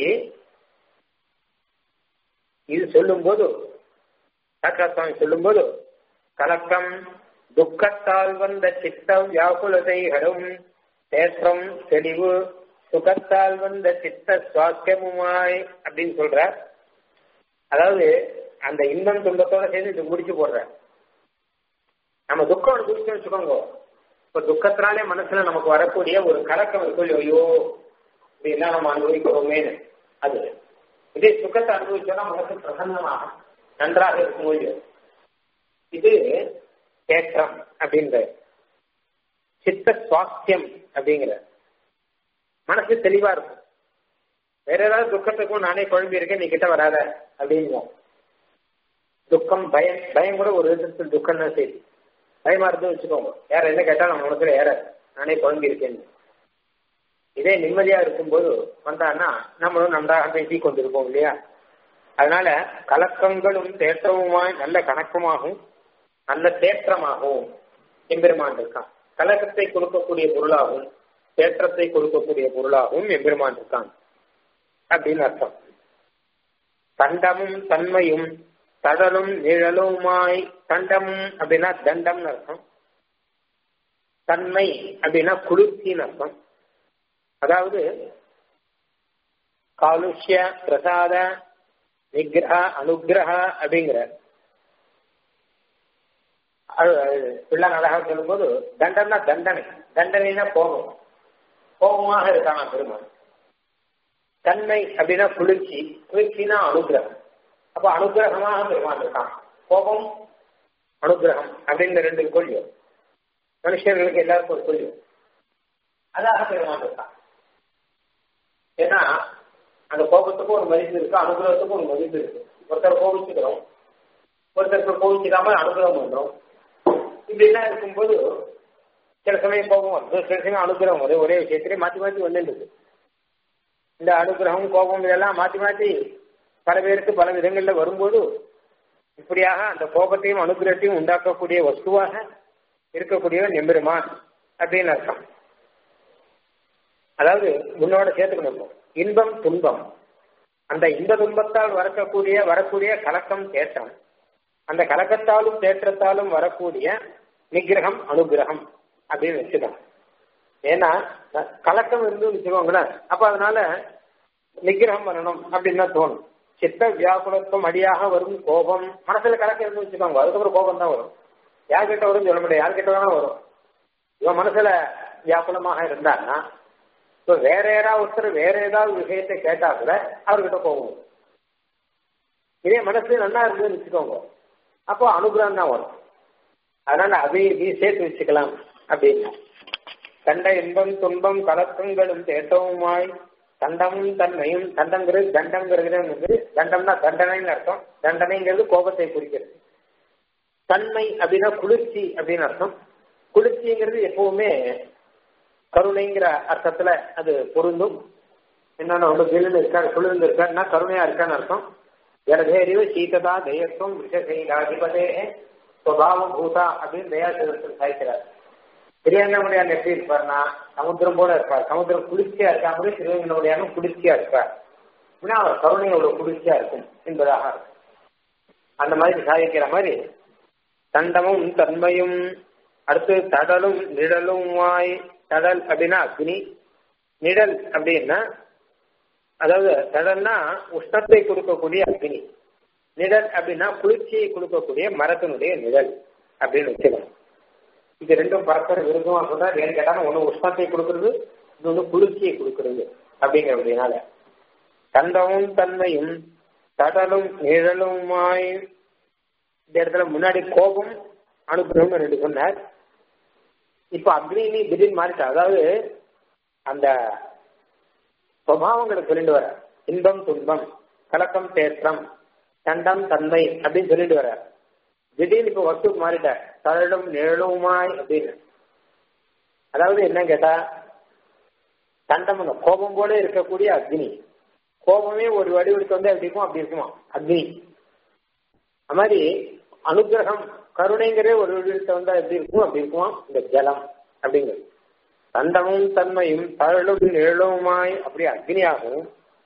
இது சொல்லும் போது சாட்சாத்மி சொல்லும் போது கலக்கம் துக்கத்தால் வந்த சித்த வியாக்குலதைகளும் தேற்றம் தெளிவு சுகத்தால் வந்த சித்த சுவாக்கியமுமாய் அப்படின்னு சொல்ற அதாவது அந்த இன்பம் துன்பத்தோட சேர்ந்து இது முடிச்சு போடுற நம்ம துக்கம் அனுபவிச்சு வச்சுக்கோங்க இப்ப துக்கத்தினாலே மனசுல நமக்கு வரக்கூடிய ஒரு கலக்கம் இருக்கும் ஐயோ இப்படிலாம் நம்ம அனுபவிக்கிறோமே அது இதே சுகத்தை அனுபவிச்சோம்னா மனசு பிரசன்னமாக நன்றாக இருக்கும்போது இது தேற்றம் அப்படின்ற சித்த சுவாஸ்தியம் அப்படிங்கிற மனசு தெளிவா இருக்கும் வேற ஏதாவது துக்கத்துக்கும் நானே குழம்பி இருக்கேன் நீ கிட்ட வராத அப்படிங்க துக்கம் பயம் பயம் கூட ஒரு விதத்தில் துக்கம் தான் செய்யுது பயமா இருந்து வச்சுக்கோங்க யார என்ன கேட்டா நம்ம மனசுல ஏற நானே குழம்பி இருக்கேன்னு இதே நிம்மதியா இருக்கும்போது வந்தான்னா நம்மளும் நன்றாக பேசி கொண்டிருப்போம் இல்லையா அதனால கலக்கங்களும் தேற்றமுமாய் நல்ல கணக்குமாகவும் நல்ல தேற்றமாகவும் எம்பெருமான் இருக்கான் கலக்கத்தை கொடுக்கக்கூடிய பொருளாகவும் தேற்றத்தை கொடுக்கக்கூடிய பொருளாகவும் எம்பெருமான் இருக்கான் அப்படின்னு அர்த்தம் தண்டமும் தன்மையும் தடலும் நிழலுமாய் தண்டமும் அப்படின்னா தண்டம்னு அர்த்தம் தன்மை அப்படின்னா குளிர்ச்சின்னு அர்த்தம் அதாவது காலுஷ்ய பிரசாத நிகிரக அனுகிரக அப்படிங்கிற பிள்ளை அழகாக சொல்லும்போது தண்டம்னா தண்டனை தண்டனைனா கோபம் கோபமாக இருக்கானா பெருமான் தன்மை அப்படின்னா குளிர்ச்சி குளிர்ச்சினா அனுகிரகம் அப்ப அனுகிரகமாக பெருமான் இருக்கான் கோபம் அனுகிரகம் அப்படிங்கிற ரெண்டு கொள்ளியும் மனுஷர்களுக்கு எல்லாருக்கும் ஒரு கொள்ளியும் அதாக பெருமான் இருக்கான் ஏன்னா அந்த கோபத்துக்கும் ஒரு மதிப்பு இருக்கு அனுகிரகத்துக்கும் ஒரு மதிப்பு இருக்கு ஒருத்தர் கோபிச்சுக்கிறோம் ஒருத்தருக்கு கோபிச்சுக்காம அனுகிரகம் பண்றோம் இப்படிலாம் இருக்கும்போது சில சமயம் கோபம் வருது சில சமயம் அனுகிரகம் வருது ஒரே விஷயத்திலே மாற்றி மாற்றி வந்துருக்கு இந்த அனுகிரகம் கோபம் இதெல்லாம் மாற்றி மாற்றி பல பேருக்கு பல விதங்கள்ல வரும்போது இப்படியாக அந்த கோபத்தையும் அனுகிரகத்தையும் உண்டாக்கக்கூடிய வஸ்துவாக இருக்கக்கூடியவன் எம்பெருமான் அப்படின்னு அர்த்தம் அதாவது உன்னோட சேர்த்துக்கணும் இன்பம் துன்பம் அந்த இன்ப துன்பத்தால் வரக்கூடிய வரக்கூடிய கலக்கம் தேற்றம் அந்த கலக்கத்தாலும் தேற்றத்தாலும் வரக்கூடிய நிகிரகம் அனுகிரகம் அப்படின்னு வச்சுக்கலாம் ஏன்னா கலக்கம் இருந்து வச்சுக்கோங்களேன் அப்ப அதனால நிகிரகம் பண்ணணும் அப்படின்னு தான் தோணும் சித்த வியாக்குலத்துவம் அடியாக வரும் கோபம் மனசுல கலக்கம் இருந்து வச்சுக்கோங்க அதுக்கப்புறம் கோபம் தான் வரும் யார்கிட்ட வரும் சொல்ல முடியாது யார்கிட்ட வேணா வரும் இவன் மனசுல வியாக்குலமாக இருந்தான்னா இப்போ வேற யாராவது ஒருத்தர் வேற ஏதாவது விஷயத்தை கேட்டா கூட அவர்கிட்ட கோபம் வரும் இதே மனசு நல்லா இருந்ததுன்னு வச்சுக்கோங்க அப்போ அனுகிரகம் தான் வரும் அதனால அதையும் நீ சேர்த்து வச்சுக்கலாம் அப்படின்னு கண்ட இன்பம் துன்பம் கலக்கங்களும் தேட்டவுமாய் தண்டமும் தன்மையும் தண்டங்கிறது தண்டங்கிறது வந்து தண்டம்னா தண்டனைன்னு அர்த்தம் தண்டனைங்கிறது கோபத்தை குறிக்கிறது தன்மை அப்படின்னா குளிர்ச்சி அப்படின்னு அர்த்தம் குளிர்ச்சிங்கிறது எப்பவுமே கருணைங்கிற அர்த்தத்துல அது பொருந்தும் என்னன்னா ஒன்று வில்லு இருக்காரு குளிர்ந்து இருக்காருன்னா கருணையா இருக்கான்னு அர்த்தம் ஜலதேரிவு சீததா தயத்துவம் விஷசைலாதிபதே சுவாவம் பூதா அப்படின்னு தயாசிரத்தில் சாய்க்கிறார் திருவேங்கமுடியான் எப்படி இருப்பார்னா சமுத்திரம் போல இருப்பார் சமுத்திரம் குளிர்ச்சியா இருக்கா மாதிரி திருவேங்கமுடியானும் குளிர்ச்சியா இருப்பார் அப்படின்னா அவர் கருணையோட குளிர்ச்சியா இருக்கும் என்பதாக இருக்கும் அந்த மாதிரி சாதிக்கிற மாதிரி தண்டமும் தன்மையும் அடுத்து தடலும் நிழலுமாய் தடல் அப்படின்னா அக்னி நிழல் அப்படின்னா அதாவது தடல்னா உஷ்ணத்தை கொடுக்கக்கூடிய அக்னி நிழல் அப்படின்னா குளிர்ச்சியை கொடுக்கக்கூடிய மரத்தினுடைய நிழல் அப்படின்னு வச்சுக்கணும் இது ரெண்டும் பரஸ்பர விருதுமா சொல்றாரு ஏன்னு கேட்டாலும் ஒண்ணு உஷ்ணத்தை கொடுக்கறது இன்னொன்னு குளிர்ச்சியை கொடுக்கறது அப்படிங்கிறதுனால தண்டமும் தன்மையும் தடலும் நிழலுமாய் இந்த இடத்துல முன்னாடி கோபம் அனுப்புறோம்னு ரெண்டு சொன்னார் இப்ப அக்னினி திடீர்னு மாறிட்டா அதாவது அந்த சுவாவங்களை சொல்லிட்டு வர இன்பம் துன்பம் கலக்கம் தேற்றம் தண்டம் தன்மை அப்படின்னு சொல்லிட்டு வர திடீர்னு இப்ப வஸ்துக்கு மாறிட்ட தழலும் நிழலுமாய் அப்படின்னு அதாவது என்ன கேட்டா தண்டம் கோபம் போல இருக்கக்கூடிய அக்னி கோபமே ஒரு வடிவெடுத்து வந்து அப்படி இருக்கும் அப்படி இருக்குமா அக்னி அது மாதிரி அனுகிரகம் கருணைங்கிறே ஒரு வடிவெடுத்து வந்தா எப்படி இருக்கும் அப்படி இருக்குமா இந்த ஜலம் அப்படிங்கிறது தண்டமும் தன்மையும் தழலும் நிழலுமாய் அப்படி அக்னியாகவும்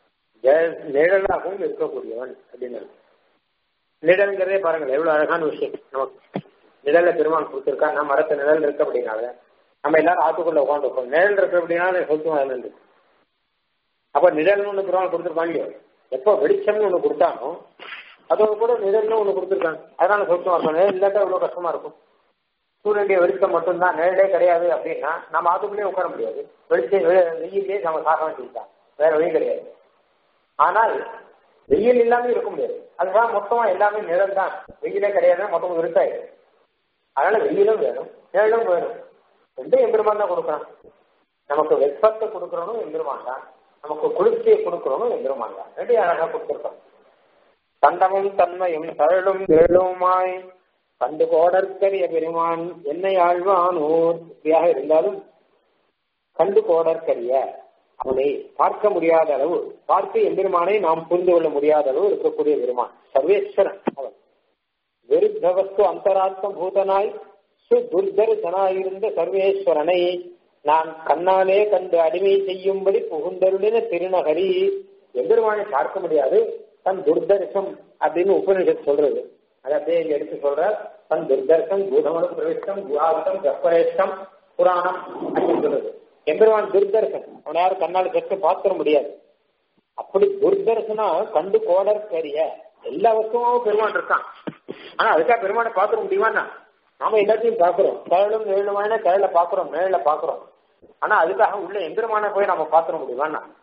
நிழலாகவும் இருக்கக்கூடியவன் அப்படின்னு நிழல்ங்கிறதே பாருங்கள் எவ்வளவு அழகான விஷயம் நமக்கு நிழல்ல பெருமான் கொடுத்துருக்கா நம்ம மரத்து நிழல் இருக்கு அப்படின்னால நம்ம எல்லாரும் ஆத்துக்குள்ள உட்காந்துருக்கோம் நிழல் இருக்கு அப்படின்னா சொல்லுவோம் அதுல இருந்து அப்ப நிழல்னு ஒண்ணு பெருமாள் கொடுத்துருப்பாங்க எப்போ வெளிச்சம்னு ஒண்ணு கொடுத்தானோ அதோட கூட நிழல்னு ஒண்ணு கொடுத்துருக்காங்க அதனால சொல்லுவோம் இருக்கும் நிழல் இல்லாட்டா எவ்வளவு கஷ்டமா இருக்கும் சூரியனுடைய வெளிச்சம் மட்டும்தான் நிழலே கிடையாது அப்படின்னா நம்ம ஆத்துக்குள்ளேயே உட்கார முடியாது வெளிச்சம் வெயிலே நம்ம சாக வேண்டியதுதான் வேற வழி கிடையாது ஆனால் வெயில் இல்லாம இருக்க முடியாது அதுதான் மொத்தமா எல்லாமே நிழல் தான் வெயிலே கிடையாது மொத்தம் இருக்காது அதனால வெயிலும் வேணும் நிழலும் வேணும் ரெண்டும் எம்பெருமான் தான் கொடுக்குறான் நமக்கு வெப்பத்தை கொடுக்குறவனும் எம்பெருமான் தான் நமக்கு குளிர்ச்சியை கொடுக்குறவனும் எம்பெருமான் தான் ரெண்டையும் அழகா கொடுத்துருக்கோம் தண்டமும் தன்மையும் தழலும் நிழலுமாய் கண்டு கோடற்கரிய பெருமான் என்னை ஆழ்வானோர் இப்படியாக இருந்தாலும் கண்டு கோடற்கரிய அவனை பார்க்க முடியாத அளவு பார்த்து எம்பெருமானை நாம் புரிந்து கொள்ள முடியாத அளவு இருக்கக்கூடிய பெருமான் சர்வேஸ்வரன் அவன் விருத்தவஸ்து அந்தராத்ம பூதனாய் சுதுர்தர்சனாயிருந்த சர்வேஸ்வரனை நான் கண்ணாலே கண்டு அடிமை செய்யும்படி புகுந்தருளின திருநகரி எம்பெருமானை பார்க்க முடியாது தன் துர்தர்சம் அப்படின்னு உபநிஷத் சொல்றது அதை அப்படியே இங்க எடுத்து சொல்ற தன் துர்தர்சம் பூதமனம் பிரவிஷ்டம் குஹாவிதம் கற்பரேஷ்டம் புராணம் அப்படின்னு சொல்றது எம்பெருமான் துர்தர்சன் அவனை யாரும் கண்ணால் கற்று பார்த்துட முடியாது அப்படி துர்தர்சனா கண்டு கோடற்கரிய எல்லா வஸ்துமாவும் பெருமான் இருக்கான் ஆனா அதுக்காக பெருமானை பார்த்துட முடியுமாண்ணா நாம எல்லாத்தையும் பாக்குறோம் கழலும் நிழலுமான கழல பாக்குறோம் நிழல பாக்குறோம் ஆனா அதுக்காக உள்ள எம்பெருமான போய் நம்ம பாத்துட முடியுமாண்ணா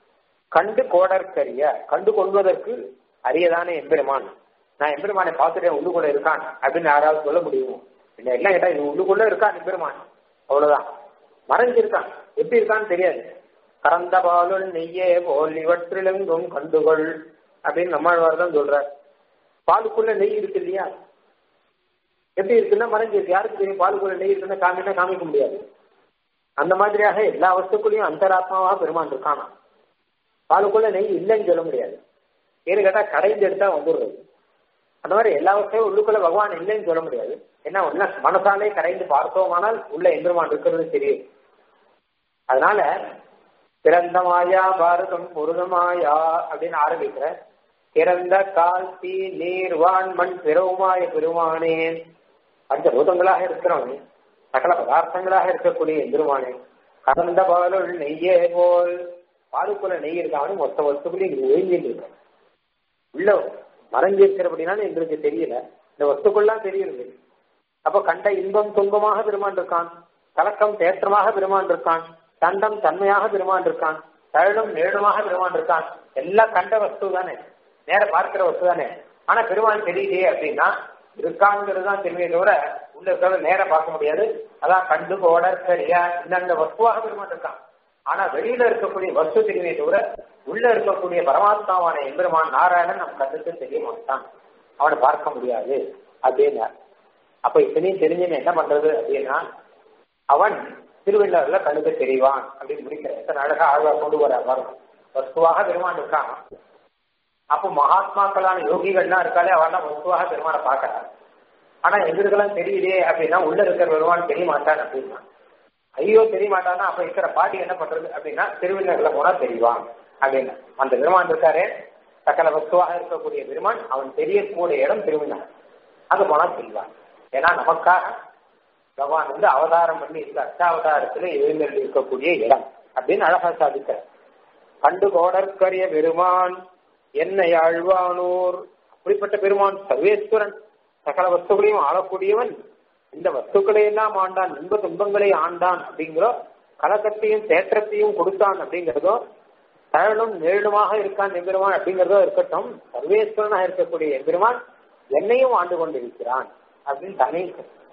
கண்டு கோடற்கரிய கண்டு கொள்வதற்கு அரியதான எம்பெருமான் நான் எம்பெருமானை பார்த்துட்டேன் உள்ளுக்குள்ள இருக்கான் அப்படின்னு யாராவது சொல்ல முடியுமோ இல்லை எல்லாம் கேட்டா இது உள்ளுக்குள்ள இருக்கான் எம்பெருமான் அவ்வளவுதான் மறைஞ்சிருக்கான் எப்படி இருக்கான்னு தெரியாது கறந்த பாலுள் நெய்யே போல் இவற்றிலெங்கும் கண்டுகொள் அப்படின்னு நம்மாழ்வார் தான் சொல்றார் பாலுக்குள்ள நெய் இருக்கு இல்லையா எப்படி இருக்குன்னா மறைஞ்சிருக்கு யாருக்கு தெரியும் பாலுக்குள்ள நெய் இருக்குன்னா காமினா காமிக்க முடியாது அந்த மாதிரியாக எல்லா வஸ்துக்குள்ளேயும் அந்தராத்மாவாக பெருமான் இருக்கானா பாலுக்குள்ள நெய் இல்லைன்னு சொல்ல முடியாது ஏன்னு கேட்டா கடைந்து எடுத்தா வந்துடுறது அந்த மாதிரி எல்லா வசதியும் உள்ளுக்குள்ள பகவான் இல்லைன்னு சொல்ல முடியாது ஏன்னா ஒன்னா மனசாலே கரைந்து பார்த்தோமானால் உள்ள எந்திரமான் இருக்கிறது தெரியும் அதனால பிறந்த மாயா பாரதம் பொருதமாயா அப்படின்னு ஆரம்பிக்கிற பிறந்த கால் தீ நீர் வான் மண் பிறவுமாய பெருமானே பஞ்சபூதங்களாக இருக்கிறவனே சகல பதார்த்தங்களாக இருக்கக்கூடிய எந்திரமானே கலந்த பாலுள் நெய்யே போல் பாலுக்குள்ள நெய் இருக்கான்னு மொத்த வஸ்துக்குள்ளேயும் ஒழிஞ்சிட்டு இருக்க உள்ள மறைஞ்சிருக்கிறபடினால எங்களுக்கு தெரியல இந்த வஸ்துக்குள்ளாம் தெரியுது அப்ப கண்ட இன்பம் துன்பமாக பெருமான் இருக்கான் கலக்கம் தேற்றமாக பெருமான் இருக்கான் தண்டம் தன்மையாக பெருமான் இருக்கான் தழும் நேழுமாக பெருமான் இருக்கான் எல்லாம் கண்ட வஸ்து தானே நேர பார்க்கிற வஸ்து தானே ஆனா பெருமான் தெரியலையே அப்படின்னா இருக்காங்கிறது தான் தெரியுமே தவிர உள்ள இருக்கிறத நேர பார்க்க முடியாது அதான் கண்டு போட சரியா இந்த வஸ்துவாக பெருமான் இருக்கான் ஆனா வெளியில இருக்கக்கூடிய வஸ்து தெரியுமே தவிர உள்ள இருக்கக்கூடிய பரமாத்மாவான எம்பெருமான் நாராயணன் நம் கண்ணுக்கு தெரிய மாட்டான் அவனை பார்க்க முடியாது அப்படின்னா அப்ப இத்தனையும் தெரிஞ்சுன்னு என்ன பண்றது அப்படின்னா அவன் திருவள்ளுவர்ல கண்ணுக்கு தெரிவான் அப்படின்னு முடிக்கிற எத்தனை அழகா ஆழ்வா கொண்டு வர வரும் வஸ்துவாக பெருமான் இருக்கான் அப்போ மகாத்மாக்களான யோகிகள்லாம் இருக்காலே அவெல்லாம் வஸ்துவாக பெருமானை பார்க்கறான் ஆனா எங்களுக்கெல்லாம் தெரியலையே அப்படின்னா உள்ள இருக்கிற பெருமான் தெரிய மாட்டான் அப்படின்னா ஐயோ தெரிய மாட்டானா அப்ப இருக்கிற பாட்டி என்ன பண்றது அப்படின்னா திருவிழாக்களை போனா தெரிவான் அப்படின்னு அந்த பெருமான் இருக்காரு சகல வஸ்துவாக இருக்கக்கூடிய பெருமான் அவன் தெரியக்கூடிய இடம் திருவிழா அங்க போனா தெரிவான் ஏன்னா நமக்காக பகவான் வந்து அவதாரம் பண்ணி இருக்க அஷ்டாவதாரத்துல எழுந்தல் இருக்கக்கூடிய இடம் அப்படின்னு அழகா சாதிக்கிறார் கண்டு கோடற்கரிய பெருமான் என்னை ஆழ்வானூர் அப்படிப்பட்ட பெருமான் சர்வேஸ்வரன் சகல வஸ்துகளையும் ஆளக்கூடியவன் இந்த வஸ்துக்களை எல்லாம் ஆண்டான் இன்ப துன்பங்களை ஆண்டான் அப்படிங்கிறோ கலக்கத்தையும் தேற்றத்தையும் கொடுத்தான் அப்படிங்கிறதோ தழலும் நேழுமாக இருக்கான் எம்பெருமான் அப்படிங்கிறதோ இருக்கட்டும் சர்வேஸ்வரனாக இருக்கக்கூடிய எம்பெருமான் என்னையும் ஆண்டு கொண்டிருக்கிறான் அப்படின்னு தனி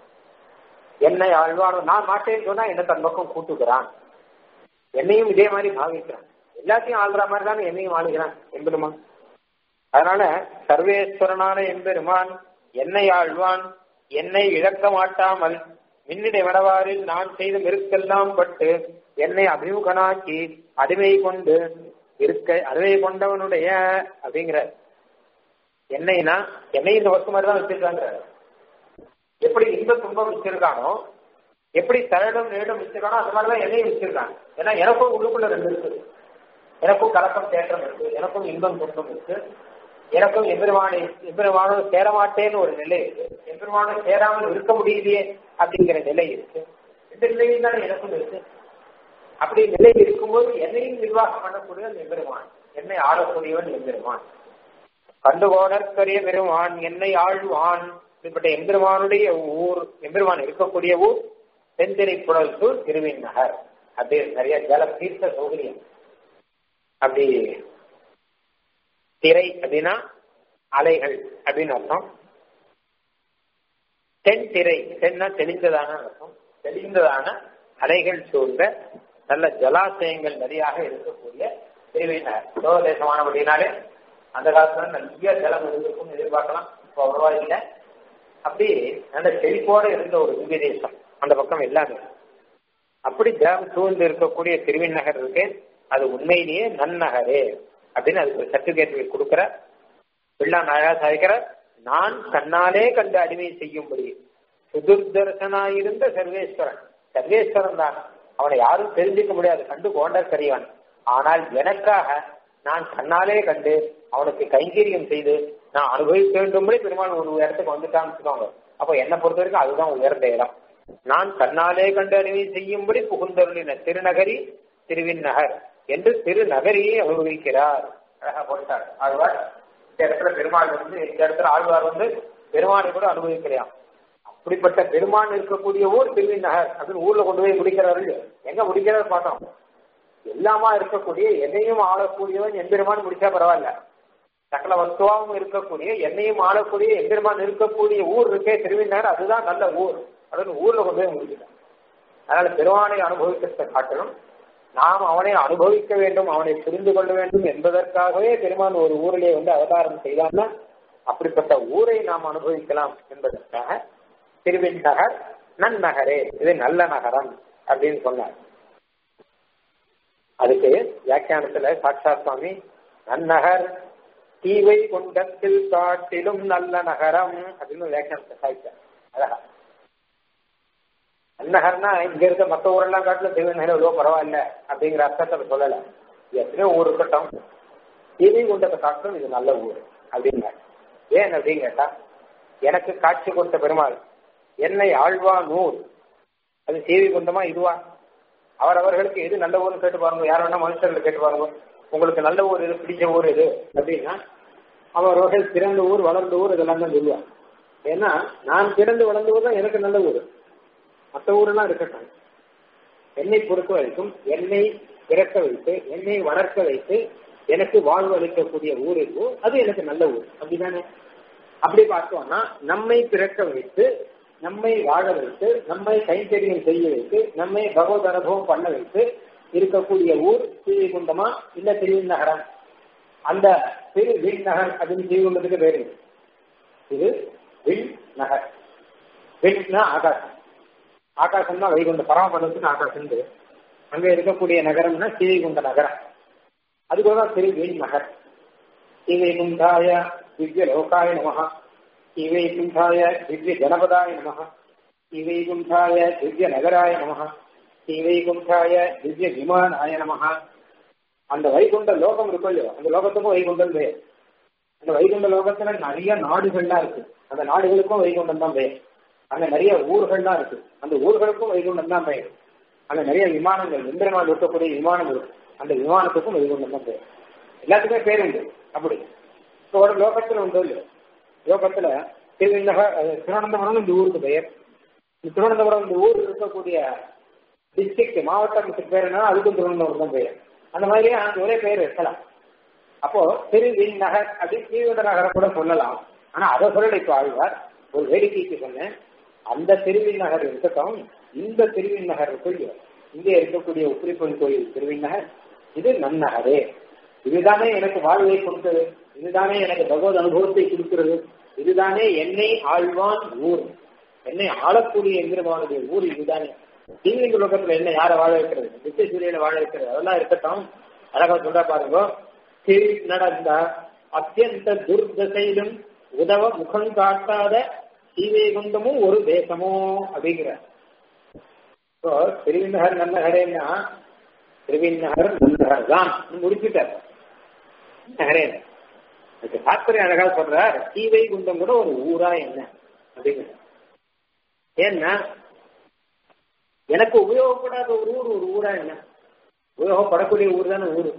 என்னை ஆழ்வானோ நான் மாட்டேன்னு சொன்னா என்ன தன் பக்கம் கூட்டுகிறான் என்னையும் இதே மாதிரி பாவிக்கிறான் எல்லாத்தையும் ஆள்ற மாதிரி தானே என்னையும் ஆளுகிறான் எம்பெருமான் அதனால சர்வேஸ்வரனான எம்பெருமான் என்னை ஆழ்வான் என்னை இழக்க மாட்டாமல் மின்னிடை வடவாரில் நான் செய்த மெருக்கெல்லாம் பட்டு என்னை அபிமுகனாக்கி அடிமை கொண்டு இருக்க அடிமை கொண்டவனுடைய அப்படிங்கிற என்னைனா என்னை இந்த வஸ்து மாதிரி தான் வச்சிருக்காங்க எப்படி இன்ப துன்பம் வச்சிருக்கானோ எப்படி தரடும் நேடும் வச்சிருக்கானோ அந்த மாதிரிதான் என்னையும் வச்சிருக்காங்க ஏன்னா எனக்கும் உள்ளுக்குள்ள ரெண்டு இருக்குது எனக்கும் கலக்கம் தேற்றம் இருக்கு எனக்கும் இன்பம் துன்பம் இருக்கு எனக்கும் எம்பெருமானை எம்பெருமானும் சேரமாட்டேன்னு ஒரு நிலை இருக்கு எம்பெருமானும் சேராமல் இருக்க முடியலையே அப்படிங்கிற நிலை இருக்கு இந்த நிலையில் தானே எனக்கும் இருக்கு அப்படி நிலை இருக்கும்போது என்னையும் நிர்வாகம் பண்ணக்கூடிய அந்த எம்பெருமான் என்னை ஆளக்கூடியவன் எம்பெருமான் கண்டுகோடற்கரிய பெருமான் என்னை ஆழ்வான் இப்படிப்பட்ட எம்பெருமானுடைய ஊர் எம்பெருமான் இருக்கக்கூடிய ஊர் தென்திரை புழல்சூர் திருவின் நகர் அப்படி நிறைய ஜல தீர்த்த சௌகரியம் அப்படி திரை அப்படின்னா அலைகள் அப்படின்னு அர்த்தம் தென் திரை தென்னா தெளிந்ததான அர்த்தம் தெளிந்ததான அலைகள் சூழ்ந்த நல்ல ஜலாசயங்கள் நிறையாக இருக்கக்கூடிய திருவினர் சோதேசமானபடினாலே அந்த காலத்துல நிறைய ஜலம் இருந்திருக்கும் எதிர்பார்க்கலாம் இப்போ அவ்வளவா இல்லை அப்படி நல்ல செழிப்போட இருந்த ஒரு திவ்ய தேசம் அந்த பக்கம் எல்லாமே அப்படி ஜலம் சூழ்ந்து இருக்கக்கூடிய திருவிநகர் இருக்கு அது உண்மையிலேயே நன்னகரே அப்படின்னு அதுக்கு ஒரு சர்டிபிகேட் கொடுக்கிற பிள்ளா நாயா சாதிக்கிற நான் கண்ணாலே கண்டு அடிமை செய்யும்படி சுதுர்தர்சனாயிருந்த சர்வேஸ்வரன் சர்வேஸ்வரன் தான் அவனை யாரும் தெரிஞ்சுக்க முடியாது கண்டு கோண்டர் கரியவன் ஆனால் எனக்காக நான் கண்ணாலே கண்டு அவனுக்கு கைங்கரியம் செய்து நான் அனுபவிக்க வேண்டும்படி பெருமாள் ஒரு இடத்துக்கு வந்துட்டான்னு வச்சுக்கோங்க அப்போ என்னை பொறுத்த வரைக்கும் அதுதான் உயர்ந்த இடம் நான் கண்ணாலே கண்டு அடிமை செய்யும்படி புகுந்தருளின திருநகரி திருவின் நகர் என்று திருநகரியை அனுபவிக்கிறார் அழகா போட்டார் ஆழ்வார் இந்த இடத்துல பெருமாள் வந்து இந்த இடத்துல ஆழ்வார் வந்து பெருமானை கூட அனுபவிக்கிறான் அப்படிப்பட்ட பெருமான் இருக்கக்கூடிய ஊர் திருவின் நகர் அப்படின்னு ஊர்ல கொண்டு போய் முடிக்கிறாரு எங்க முடிக்கிறாரு பார்த்தோம் எல்லாமா இருக்கக்கூடிய எதையும் ஆளக்கூடியவன் எம்பெருமான் முடிச்சா பரவாயில்ல சகல வஸ்துவாவும் இருக்கக்கூடிய என்னையும் ஆளக்கூடிய எம்பெருமான் இருக்கக்கூடிய ஊர் இருக்கே திருவிழார் அதுதான் நல்ல ஊர் அப்படின்னு ஊர்ல கொண்டு போய் முடிக்கலாம் அதனால பெருமானை அனுபவிக்கிறத காட்டணும் நாம் அவனை அனுபவிக்க வேண்டும் அவனை புரிந்து கொள்ள வேண்டும் என்பதற்காகவே பெருமான் ஒரு ஊரிலே வந்து அவதாரம் செய்தான்னா அப்படிப்பட்ட ஊரை நாம் அனுபவிக்கலாம் என்பதற்காக திருவின் நகர் நன்னகரே இது நல்ல நகரம் அப்படின்னு சொன்னார் அதுக்கு வியாக்கியானத்துல சாட்சாத் சுவாமி நன்னகர் தீவை குண்டத்தில் காட்டிலும் நல்ல நகரம் அப்படின்னு வியாக்கியானத்தை சாய்ச்சார் அழகா நன்னகர்னா இங்க இருக்க மற்ற ஊரெல்லாம் காட்டிலும் திருவண்ணகர் எவ்வளோ பரவாயில்ல அப்படிங்கிற அர்த்தத்தை சொல்லல எத்தனையோ ஊர் இருக்கட்டும் தீவை குண்டத்தை காட்டிலும் இது நல்ல ஊர் அப்படின்னாரு ஏன் அப்படின்னு கேட்டா எனக்கு காட்சி கொடுத்த பெருமாள் என்னை ஆழ்வா நூல் அது சேவி குண்டமா இதுவா அவர் அவர்களுக்கு எது நல்ல ஊர்னு கேட்டு பாருங்க யார் வேணா மனுஷர்கள் கேட்டு பாருங்க உங்களுக்கு நல்ல ஊர் எது பிடிச்ச ஊர் எது அப்படின்னா அவர்கள் பிறந்த ஊர் வளர்ந்த ஊர் இதெல்லாம் தான் சொல்லுவார் ஏன்னா நான் பிறந்து வளர்ந்த ஊர் தான் எனக்கு நல்ல ஊர் மற்ற ஊரெல்லாம் இருக்கட்டும் என்னை பொறுத்த வரைக்கும் என்னை பிறக்க வைத்து என்னை வளர்க்க வைத்து எனக்கு வாழ்வு அளிக்கக்கூடிய ஊர் இருக்கோ அது எனக்கு நல்ல ஊர் அப்படிதானே அப்படி பார்த்தோம்னா நம்மை பிறக்க வைத்து நம்மை வாழ வைத்து நம்மை கைத்தறியம் செய்ய வைத்து நம்மை பகவத் அனுபவம் பண்ண வைத்து இருக்கக்கூடிய ஊர் ஸ்ரீகுண்டமா இல்ல திருவிநகரம் அந்த திரு வில் நகர் அப்படின்னு ஸ்ரீகுண்டத்துக்கு பேரு இது வில் நகர் வில்னா ஆகாசம் ஆகாசம்னா வைகுண்ட பரமபதத்துக்கு ஆகாசம் அங்க இருக்கக்கூடிய நகரம்னா ஸ்ரீகுண்ட நகரம் அதுபோல திரு வில் நகர் ஸ்ரீவைகுண்டாய திவ்ய லோகாய நமஹ ஸ்ரீவைகுண்டாய திவ்ய ஜனபதாய நமஹ ஸ்ரீவைகுண்டாய திவ்ய நகராய நமஹ ஸ்ரீவைகுண்டாய திவ்ய விமானாய நமஹ அந்த வைகுண்ட லோகம் இருக்கும் இல்லையோ அந்த லோகத்துக்கும் வைகுண்டம் பெயர் அந்த வைகுண்ட லோகத்துல நிறைய நாடுகள்லாம் இருக்கு அந்த நாடுகளுக்கும் வைகுண்டம் தான் பெயர் அங்க நிறைய ஊர்கள்லாம் இருக்கு அந்த ஊர்களுக்கும் வைகுண்டம் தான் பெயர் அங்க நிறைய விமானங்கள் இந்திரனால் இருக்கக்கூடிய விமானம் இருக்கு அந்த விமானத்துக்கும் வைகுண்டம் தான் பெயர் எல்லாத்துக்குமே பேர் உண்டு அப்படி இப்போ ஒரு லோகத்துல உண்டு இல்லையோ லோகத்துல திருநகர் திருவனந்தபுரம் இந்த ஊருக்கு பெயர் இந்த திருவனந்தபுரம் இந்த ஊர் இருக்கக்கூடிய டிஸ்ட்ரிக்ட் மாவட்டத்துக்கு பேர் என்ன அதுக்கும் திருவனந்தபுரம் தான் பெயர் அந்த மாதிரியே அந்த ஒரே பெயர் இருக்கலாம் அப்போ திருவின் நகர் அப்படி ஸ்ரீவிட நகரை கூட சொல்லலாம் ஆனா அதை சொல்லல இப்ப ஆழ்வார் ஒரு வேடிக்கைக்கு சொன்னேன் அந்த திருவின் நகர் இருக்கட்டும் இந்த திருவின் நகர் இருக்கு இங்கே இருக்கக்கூடிய உப்பிரிப்பன் கோயில் திருவின் நகர் இது நன்னகரே இதுதானே எனக்கு வாழ்வை கொடுத்தது இதுதானே எனக்கு பகவத் அனுபவத்தை கொடுக்கிறது இதுதானே என்னை ஆழ்வான் ஊர் என்னை ஆளக்கூடிய எந்திரமானுடைய ஊர் இதுதானே தீவிர லோகத்துல என்ன யாரை வாழ வைக்கிறது நித்திய சூரியனை வாழ வைக்கிறது அதெல்லாம் இருக்கட்டும் அழகா சொல்றா பாருங்க திரு நடந்த அத்தியந்த துர்தசையிலும் உதவ முகம் காட்டாத சீவைகுண்டமும் ஒரு தேசமோ அப்படிங்கிற இப்போ திருவிநகர் நன்னகரேன்னா திருவிநகர் நன்னகர் தான் முடிச்சுட்டார் நகரே அதுக்கு தாத்பரியம் அழகா சொல்றார் சீவைகுண்டம் கூட ஒரு ஊரா என்ன அப்படிங்கிற ஏன்னா எனக்கு உபயோகப்படாத ஒரு ஊர் ஒரு ஊரா என்ன உபயோகப்படக்கூடிய ஊர் தானே ஊரு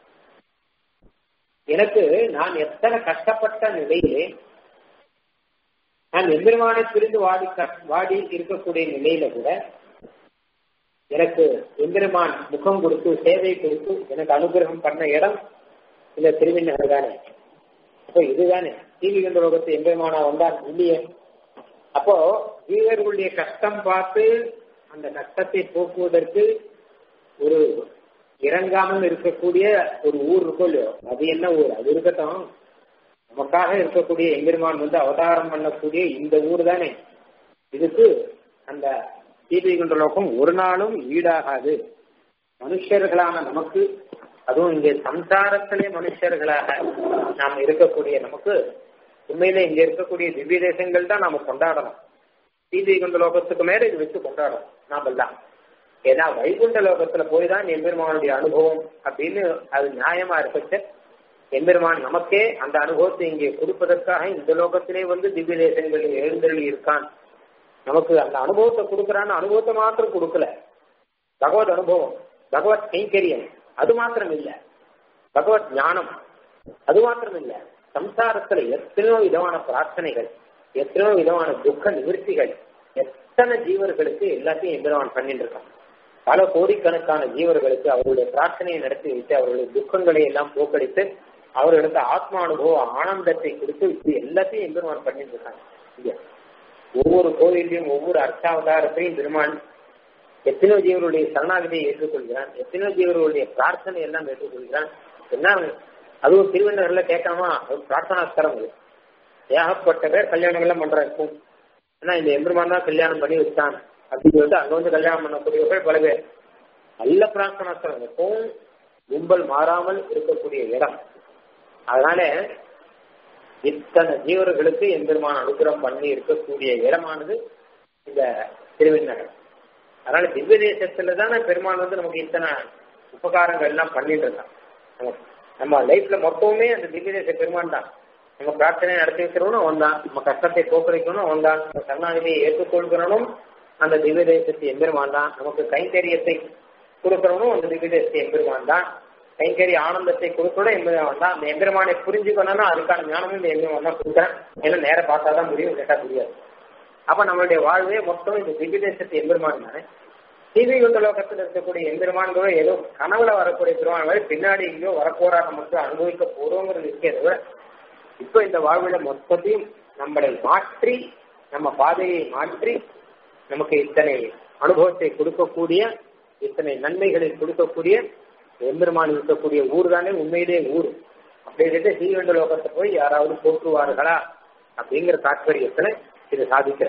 எனக்கு நான் எத்தனை கஷ்டப்பட்ட நிலையிலே நான் எம்பெருமானை பிரிந்து வாடி வாடி இருக்கக்கூடிய நிலையில கூட எனக்கு எம்பெருமான் முகம் கொடுத்து சேவை கொடுத்து எனக்கு அனுகிரகம் பண்ண இடம் இந்த திருவிநகர் தானே அப்போ இதுதானே டிவி கண்ட லோகத்து எம்பெருமானா வந்தார் இல்லையே அப்போ வீரர்களுடைய கஷ்டம் பார்த்து அந்த கஷ்டத்தை போக்குவதற்கு ஒரு இறங்காமல் இருக்கக்கூடிய ஒரு ஊர் இருக்கும் இல்லையோ அது என்ன ஊர் அது இருக்கட்டும் நமக்காக இருக்கக்கூடிய எம்பெருமான் வந்து அவதாரம் பண்ணக்கூடிய இந்த ஊர் தானே இதுக்கு அந்த தீபிகண்ட லோகம் ஒரு நாளும் ஈடாகாது மனுஷர்களான நமக்கு அதுவும் இங்கே சம்சாரத்திலே மனுஷர்களாக நாம் இருக்கக்கூடிய நமக்கு உண்மையில இங்க இருக்கக்கூடிய திவ்ய தேசங்கள் தான் நாம கொண்டாடணும் தீபிகண்ட லோகத்துக்கு மேல இது வச்சு கொண்டாடணும் நாம தான் ஏன்னா வைகுண்ட லோகத்துல போய் தான் எம்பெருமானுடைய அனுபவம் அப்படின்னு அது நியாயமா இருக்கச்ச எம்பெருமான் நமக்கே அந்த அனுபவத்தை இங்கே கொடுப்பதற்காக இந்த லோகத்திலே வந்து திவ்ய தேசங்களில் எழுந்தருளி இருக்கான் நமக்கு அந்த அனுபவத்தை கொடுக்கறான்னு அனுபவத்தை மாத்திரம் கொடுக்கல பகவத் அனுபவம் பகவத் கைங்கரியம் அது மாத்திரம் இல்ல பகவத் ஞானம் அது மாத்திரம் இல்ல சம்சாரத்துல எத்தனையோ விதமான பிரார்த்தனைகள் எத்தனையோ விதமான துக்க நிவர்த்திகள் எத்தனை ஜீவர்களுக்கு எல்லாத்தையும் எம்பெருமான் பண்ணிட்டு இருக்கான் பல கோடிக்கணக்கான ஜீவர்களுக்கு அவர்களுடைய பிரார்த்தனையை நடத்தி வைத்து அவர்களுடைய துக்கங்களை எல்லாம் போக்கடித்து அவர்களுக்கு ஆத்மா அனுபவ ஆனந்தத்தை கொடுத்து இது எல்லாத்தையும் எம்பெருமான் பண்ணிட்டு இருக்காங்க இங்க ஒவ்வொரு கோவிலையும் ஒவ்வொரு அர்ச்சாவதாரத்தையும் பெருமான் எத்தனையோ ஜீவர்களுடைய சரணாகதியை ஏற்றுக்கொள்கிறான் எத்தனையோ ஜீவர்களுடைய பிரார்த்தனை எல்லாம் ஏற்றுக்கொள்கிறான் என்ன அதுவும் திருவண்ணூர்ல கேட்காம அது பிரார்த்தனா ஸ்தலம் அது ஏகப்பட்ட பேர் கல்யாணம் எல்லாம் பண்றாங்க ஏன்னா இந்த எம்பெருமான் தான் கல்யாணம் பண்ணி வச்சான் அப்படின்னு சொல்லிட்டு அங்க வந்து கல்யாணம் பண்ணக்கூடியவர்கள் பல பேர் நல்ல பிரார்த்தனா ஸ்தலம் எப்பவும் கும்பல் மாறாமல் இருக்கக்கூடிய இடம் அதனால இத்தனை ஜீவர்களுக்கு எம்பெருமான் அனுகிரகம் பண்ணி இருக்கக்கூடிய இடமானது இந்த திருவிண்ணகர் அதனால திவ்ய தேசத்துல தானே பெருமான் வந்து நமக்கு இத்தனை உபகாரங்கள் எல்லாம் பண்ணிட்டு இருக்கான் நம்ம லைஃப்ல மொத்தமுமே அந்த திவ்ய தேச பெருமான் தான் நம்ம பிரார்த்தனை நடத்தி வைக்கிறவனும் அவன் தான் நம்ம கஷ்டத்தை போக்குறைக்கணும் அவன் தான் நம்ம கருணாநிதியை ஏற்றுக்கொள்கிறவனும் அந்த திவ்ய தேசத்தை எம்பெருமான் தான் நமக்கு கைங்கரியத்தை கொடுக்கிறவனும் அந்த திவ்ய தேசத்தை எம்பெருமான் தான் கைங்கரிய ஆனந்தத்தை கொடுக்கணும் எம்பெருமான் தான் அந்த எம்பெருமானை புரிஞ்சுக்கணும்னா அதுக்கான ஞானமும் இந்த எம்பெருமான் தான் கொடுக்குறேன் ஏன்னா நேரம் பார்த்தா தான் முடியும் கேட்டா முடியாது அப்ப நம்மளுடைய வாழ்வே மொத்தம் இந்த திவ்ய தேசத்தை எம்பெருமான் தானே டிவி கொண்ட லோகத்தில் இருக்கக்கூடிய எம்பெருமான்களோ ஏதோ கனவுல வரக்கூடிய பெருமான் மாதிரி பின்னாடி எங்கேயோ வரப்போறாங்க மட்டும் அனுபவிக்க போறோங்கிறது இருக்கிறத இப்ப இந்த வாழ்வுல மொத்தத்தையும் நம்மளை மாற்றி நம்ம பாதையை மாற்றி நமக்கு இத்தனை அனுபவத்தை கொடுக்கக்கூடிய இத்தனை நன்மைகளை கொடுக்கக்கூடிய எம்பெருமான் இருக்கக்கூடிய ஊர் தானே உண்மையிலே ஊர் அப்படின்ட்டு ஸ்ரீவெண்ட லோகத்தை போய் யாராவது போற்றுவார்களா அப்படிங்கிற தாற்பயத்துல இது இருக்கிற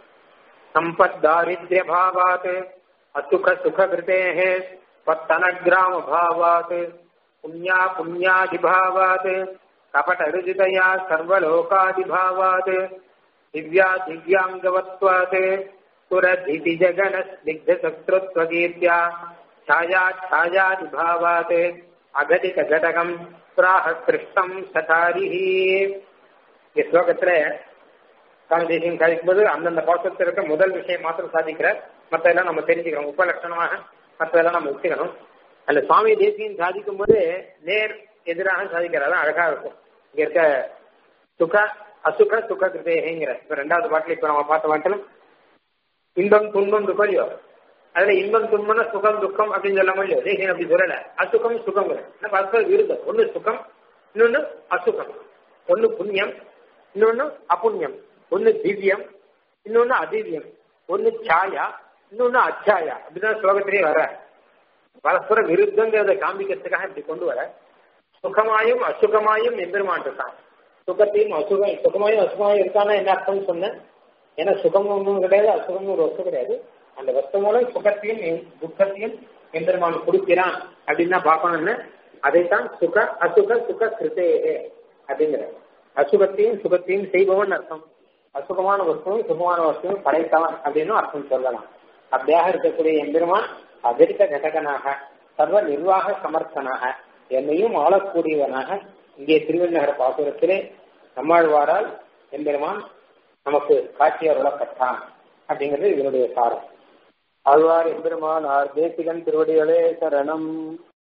சம்பத் தாரித்ய பாவாத் அசுக சுக கிருதேः பத்தனகிராம பாவாத் புண்ணியா புண்ணியாதிபாவாத் கபட ருஜிதயா சர்வலோகாதிபாவாத் திவ்யா திவ்யாங்கவத்வாத் சுரதிதி ஜகன ஸ்னிக்த சத்ருத்வகீர்த்தியா छाया छायादिभावात् அகதிக கடகம் பிராக கிருஷ்ணம் சதாரிஹி இந்த ஸ்லோகத்துல சுவாமி தேசியம் சாதிக்கும்போது அந்தந்த பாசத்தில் இருக்க முதல் விஷயம் மாத்திரம் சாதிக்கிறார் மற்றதெல்லாம் நம்ம தெரிஞ்சுக்கணும் உபலட்சணமாக மற்றதெல்லாம் நம்ம வச்சுக்கணும் அந்த சுவாமி தேசியம் சாதிக்கும் போது நேர் எதிராக சாதிக்கிறார் அதான் அழகா இருக்கும் இங்க இருக்க சுக அசுக சுக கிருதேங்கிற இப்ப ரெண்டாவது பாட்டில் இப்ப நம்ம பார்த்த பாட்டிலும் இன்பம் துன்பம் துக்கம் இல்லையோ அதுல இன்பம் துன்பம்னா சுகம் துக்கம் அப்படின்னு சொல்ல முடியும் தேசியம் அப்படி சொல்லல அசுகம் சுகம் பரஸ்பர விருதம் ஒண்ணு சுகம் இன்னொன்னு அசுகம் ஒண்ணு புண்ணியம் இன்னொன்னு அப்புண்ணியம் ஒண்ணு திவ்யம் இன்னொன்னு அதிவ்யம் ஒண்ணு சாயா இன்னொன்னு அச்சாயா அப்படிதான் ஸ்லோகத்திலேயே வர பரஸ்பர விருத்தங்கிறத காமிக்கிறதுக்காக இப்படி கொண்டு வர சுகமாயும் அசுகமாயும் எம்பெருமான் இருக்கான் சுகத்தையும் அசுகம் சுகமாயும் அசுகமாயும் இருக்கான்னா என்ன அர்த்தம்னு சொன்னேன் ஏன்னா சுகம் ஒன்றும் கிடையாது அசுகம் ஒரு வஸ்து கிடையாது அந்த வஸ்து மூலம் சுகத்தையும் துக்கத்தையும் எம்பெருமான் கொடுக்கிறான் அப்படின்னு தான் பார்க்கணும்னு அதைத்தான் சுக அசுக சுக கிருத்தேகே அப்படிங்கிற அசுகத்தையும் சுகத்தையும் செய்பவன் அர்த்தம் அசுகமான வஸ்துவும் சுகமான வஸ்துவும் படைத்தவன் அப்படின்னு அர்த்தம் சொல்லலாம் அப்படியாக இருக்கக்கூடிய எம்பெருமான் அதிர்த்த கடகனாக சர்வ நிர்வாக சமர்த்தனாக என்னையும் ஆளக்கூடியவனாக இங்கே திருவண்ணகர பாசுரத்திலே நம்மாழ்வாரால் எம்பெருமான் நமக்கு காட்சி அருளப்பட்டான் அப்படிங்கிறது இதனுடைய சாரம் ஆழ்வார் எம்பெருமானார் தேசிகன் திருவடிகளே சரணம்